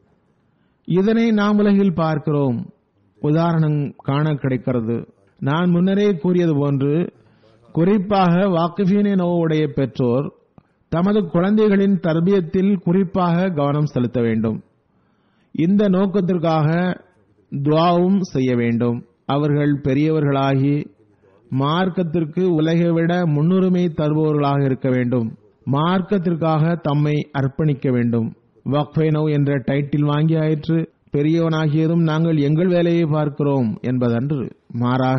இதனை நாம் உலகில் பார்க்கிறோம் உதாரணம் காண கிடைக்கிறது நான் முன்னரே கூறியது போன்று குறிப்பாக வாக்குஃபீனே நோவுடைய பெற்றோர் தமது குழந்தைகளின் தர்பியத்தில் குறிப்பாக கவனம் செலுத்த வேண்டும் இந்த நோக்கத்திற்காக துவாவும் செய்ய வேண்டும் அவர்கள் பெரியவர்களாகி மார்க்கத்திற்கு உலகை விட முன்னுரிமை தருபவர்களாக இருக்க வேண்டும் மார்க்கத்திற்காக தம்மை அர்ப்பணிக்க வேண்டும் வக்ஃபைனோ என்ற டைட்டில் வாங்கியாயிற்று பெரியவனாகியதும் நாங்கள் எங்கள் வேலையை பார்க்கிறோம் என்பதன்று மாறாக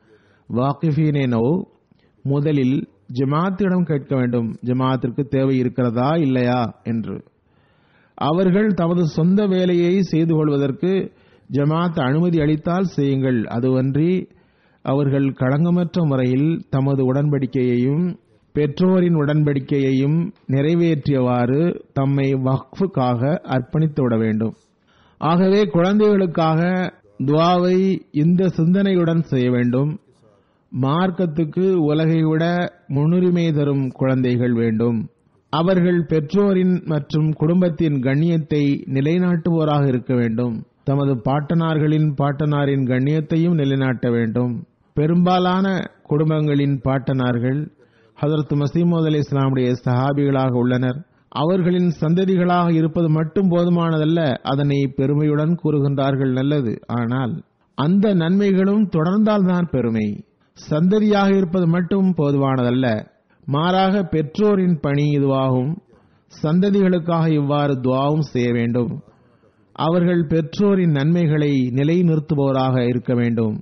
வாக்கிஃபீனோ முதலில் ஜமாத்திடம் கேட்க வேண்டும் ஜமாத்திற்கு தேவை இருக்கிறதா இல்லையா என்று அவர்கள் தமது சொந்த வேலையை செய்து கொள்வதற்கு ஜமாத் அனுமதி அளித்தால் செய்யுங்கள் அதுவன்றி அவர்கள் களங்கமற்ற முறையில் தமது உடன்படிக்கையையும் பெற்றோரின் உடன்படிக்கையையும் நிறைவேற்றியவாறு தம்மை வக்ஃபுக்காக அர்ப்பணித்து விட வேண்டும் ஆகவே குழந்தைகளுக்காக துவாவை இந்த சிந்தனையுடன் செய்ய வேண்டும் மார்க்கத்துக்கு உலகை விட முன்னுரிமை தரும் குழந்தைகள் வேண்டும் அவர்கள் பெற்றோரின் மற்றும் குடும்பத்தின் கண்ணியத்தை நிலைநாட்டுவோராக இருக்க வேண்டும் தமது பாட்டனார்களின் பாட்டனாரின் கண்ணியத்தையும் நிலைநாட்ட வேண்டும் பெரும்பாலான குடும்பங்களின் பாட்டனார்கள் ஹதரத் மசீமோத் அலி இஸ்லாமுடைய சஹாபிகளாக உள்ளனர் அவர்களின் சந்ததிகளாக இருப்பது மட்டும் போதுமானதல்ல அதனை பெருமையுடன் கூறுகின்றார்கள் நல்லது ஆனால் அந்த நன்மைகளும் தொடர்ந்தால்தான் பெருமை சந்ததியாக இருப்பது மட்டும் போதுமானதல்ல மாறாக பெற்றோரின் பணி இதுவாகும் சந்ததிகளுக்காக இவ்வாறு துவாவும் செய்ய வேண்டும் அவர்கள் பெற்றோரின் நன்மைகளை நிலைநிறுத்துபவராக இருக்க வேண்டும்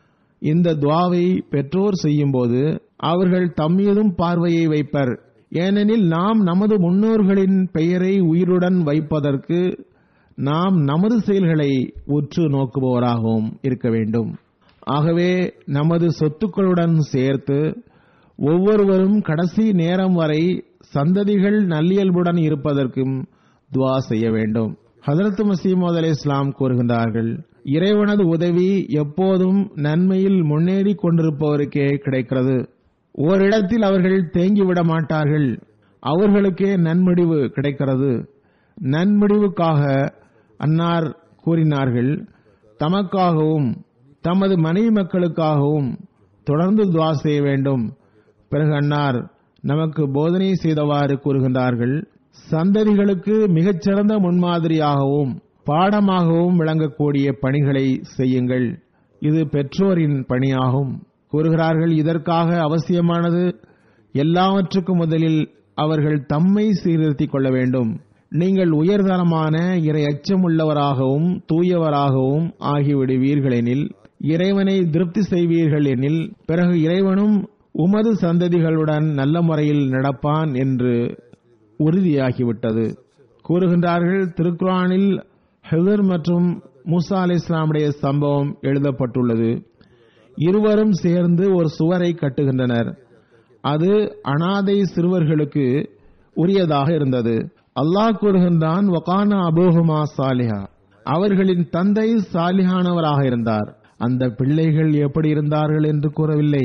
இந்த துவாவை பெற்றோர் செய்யும்போது அவர்கள் தம்மீதும் பார்வையை வைப்பர் ஏனெனில் நாம் நமது முன்னோர்களின் பெயரை உயிருடன் வைப்பதற்கு நாம் நமது செயல்களை உற்று நோக்குபவராகவும் இருக்க வேண்டும் ஆகவே நமது சொத்துக்களுடன் சேர்த்து ஒவ்வொருவரும் கடைசி நேரம் வரை சந்ததிகள் நல்லியல்புடன் இருப்பதற்கும் துவா செய்ய வேண்டும் ஹதரத் மசீமோத் அலி இஸ்லாம் கூறுகின்றார்கள் இறைவனது உதவி எப்போதும் நன்மையில் முன்னேறி கொண்டிருப்பவருக்கே கிடைக்கிறது ஓரிடத்தில் அவர்கள் தேங்கிவிட மாட்டார்கள் அவர்களுக்கே நன்முடிவு கிடைக்கிறது நன்முடிவுக்காக அன்னார் கூறினார்கள் தமக்காகவும் தமது மனைவி மக்களுக்காகவும் தொடர்ந்து துவா செய்ய வேண்டும் பிறகு அன்னார் நமக்கு போதனை செய்தவாறு கூறுகின்றார்கள் சந்ததிகளுக்கு மிகச்சிறந்த முன்மாதிரியாகவும் பாடமாகவும் விளங்கக்கூடிய பணிகளை செய்யுங்கள் இது பெற்றோரின் பணியாகும் கூறுகிறார்கள் இதற்காக அவசியமானது எல்லாவற்றுக்கும் முதலில் அவர்கள் தம்மை சீர்திருத்திக் கொள்ள வேண்டும் நீங்கள் உயர்தரமான இறை அச்சமுள்ளவராகவும் தூயவராகவும் ஆகிவிடுவீர்கள் எனில் இறைவனை திருப்தி செய்வீர்கள் எனில் பிறகு இறைவனும் உமது சந்ததிகளுடன் நல்ல முறையில் நடப்பான் என்று உறுதியாகிவிட்டது கூறுகின்றார்கள் திருக்குரானில் ஹெதர் மற்றும் மூசா அலி இஸ்லாமுடைய சம்பவம் எழுதப்பட்டுள்ளது இருவரும் சேர்ந்து ஒரு சுவரை கட்டுகின்றனர் அது அனாதை சிறுவர்களுக்கு உரியதாக இருந்தது அல்லாஹ் கூறுகின்றான் வகானா அபோஹுமா சாலிஹா அவர்களின் தந்தை சாலிஹானவராக இருந்தார் அந்த பிள்ளைகள் எப்படி இருந்தார்கள் என்று கூறவில்லை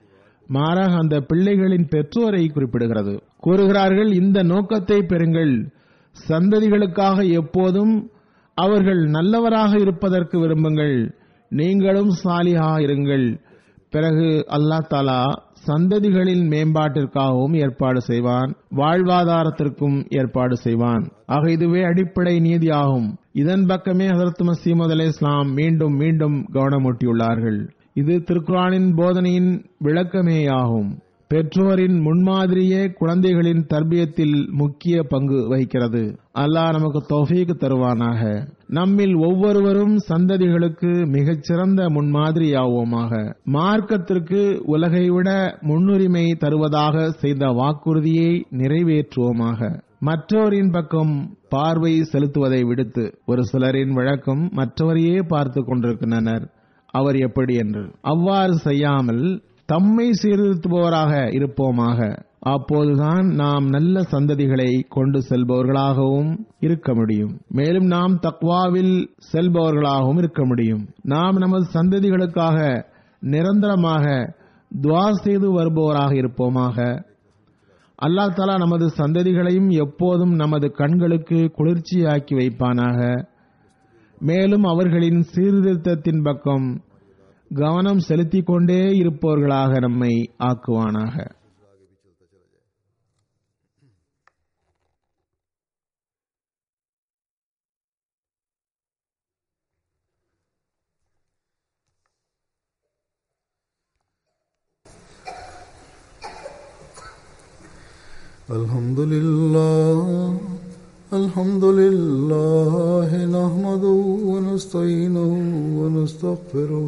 மாறாக அந்த பிள்ளைகளின் பெற்றோரை குறிப்பிடுகிறது கூறுகிறார்கள் இந்த நோக்கத்தை பெறுங்கள் சந்ததிகளுக்காக எப்போதும் அவர்கள் நல்லவராக இருப்பதற்கு விரும்புங்கள் நீங்களும் சாலிஹா இருங்கள் பிறகு அல்லாஹ் தாலா சந்ததிகளின் மேம்பாட்டிற்காகவும் ஏற்பாடு செய்வான் வாழ்வாதாரத்திற்கும் ஏற்பாடு செய்வான் ஆக இதுவே அடிப்படை நீதியாகும் இதன் பக்கமே ஹசரத் மசீமது அலை இஸ்லாம் மீண்டும் மீண்டும் கவனமூட்டியுள்ளார்கள் இது திருக்குரானின் போதனையின் விளக்கமேயாகும் பெற்றோரின் முன்மாதிரியே குழந்தைகளின் தர்பியத்தில் முக்கிய பங்கு வகிக்கிறது அல்லாஹ் நமக்கு தௌஃபீக் தருவானாக நம்மில் ஒவ்வொருவரும் சந்ததிகளுக்கு மிகச்சிறந்த முன்மாதிரியாவோமாக மார்க்கத்திற்கு உலகை விட முன்னுரிமை தருவதாக செய்த வாக்குறுதியை நிறைவேற்றுவோமாக மற்றோரின் பக்கம் பார்வை செலுத்துவதை விடுத்து ஒரு சிலரின் வழக்கம் மற்றவரையே பார்த்து கொண்டிருக்கின்றனர் அவர் எப்படி என்று அவ்வாறு செய்யாமல் தம்மை சீர்திருத்துபவராக இருப்போமாக அப்போதுதான் நாம் நல்ல சந்ததிகளை கொண்டு செல்பவர்களாகவும் இருக்க முடியும் மேலும் நாம் தக்வாவில் செல்பவர்களாகவும் இருக்க முடியும் நாம் நமது சந்ததிகளுக்காக நிரந்தரமாக துவா செய்து வருபவராக இருப்போமாக அல்லாஹ் தாலா நமது சந்ததிகளையும் எப்போதும் நமது கண்களுக்கு குளிர்ச்சியாக்கி வைப்பானாக மேலும் அவர்களின் சீர்திருத்தத்தின் பக்கம் கவனம் செலுத்திக் கொண்டே இருப்பவர்களாக நம்மை ஆக்குவானாக الحمد لله الحمد لله نحمده ونستعينه ونستغفره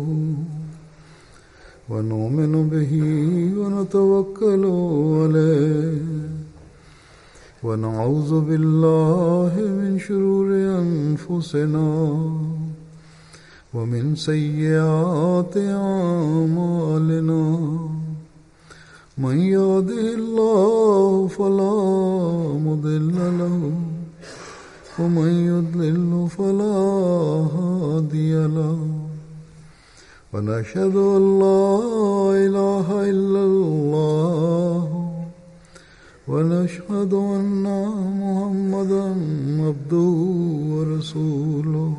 ونؤمن به ونتوكل عليه ونعوذ بالله من شرور أنفسنا ومن سيئات أعمالنا من يهده الله فلا مضل له ومن يضلل فلا هادي له ونشهد ان لا اله الا الله ونشهد ان محمدا عبده ورسوله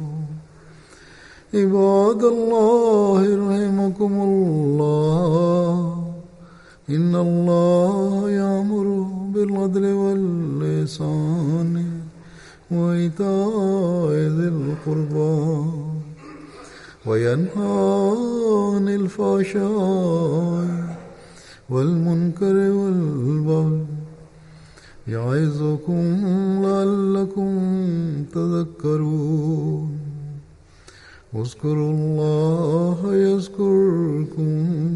عباد الله رحمكم الله إن الله يأمر بالعدل واللسان وإيتاء ذي القربى وينهى عن الفحشاء والمنكر والبغي يعظكم لعلكم تذكرون اذكروا الله يذكركم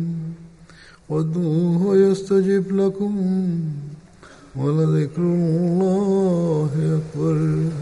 وادعوه يستجب لكم ولذكر الله أكبر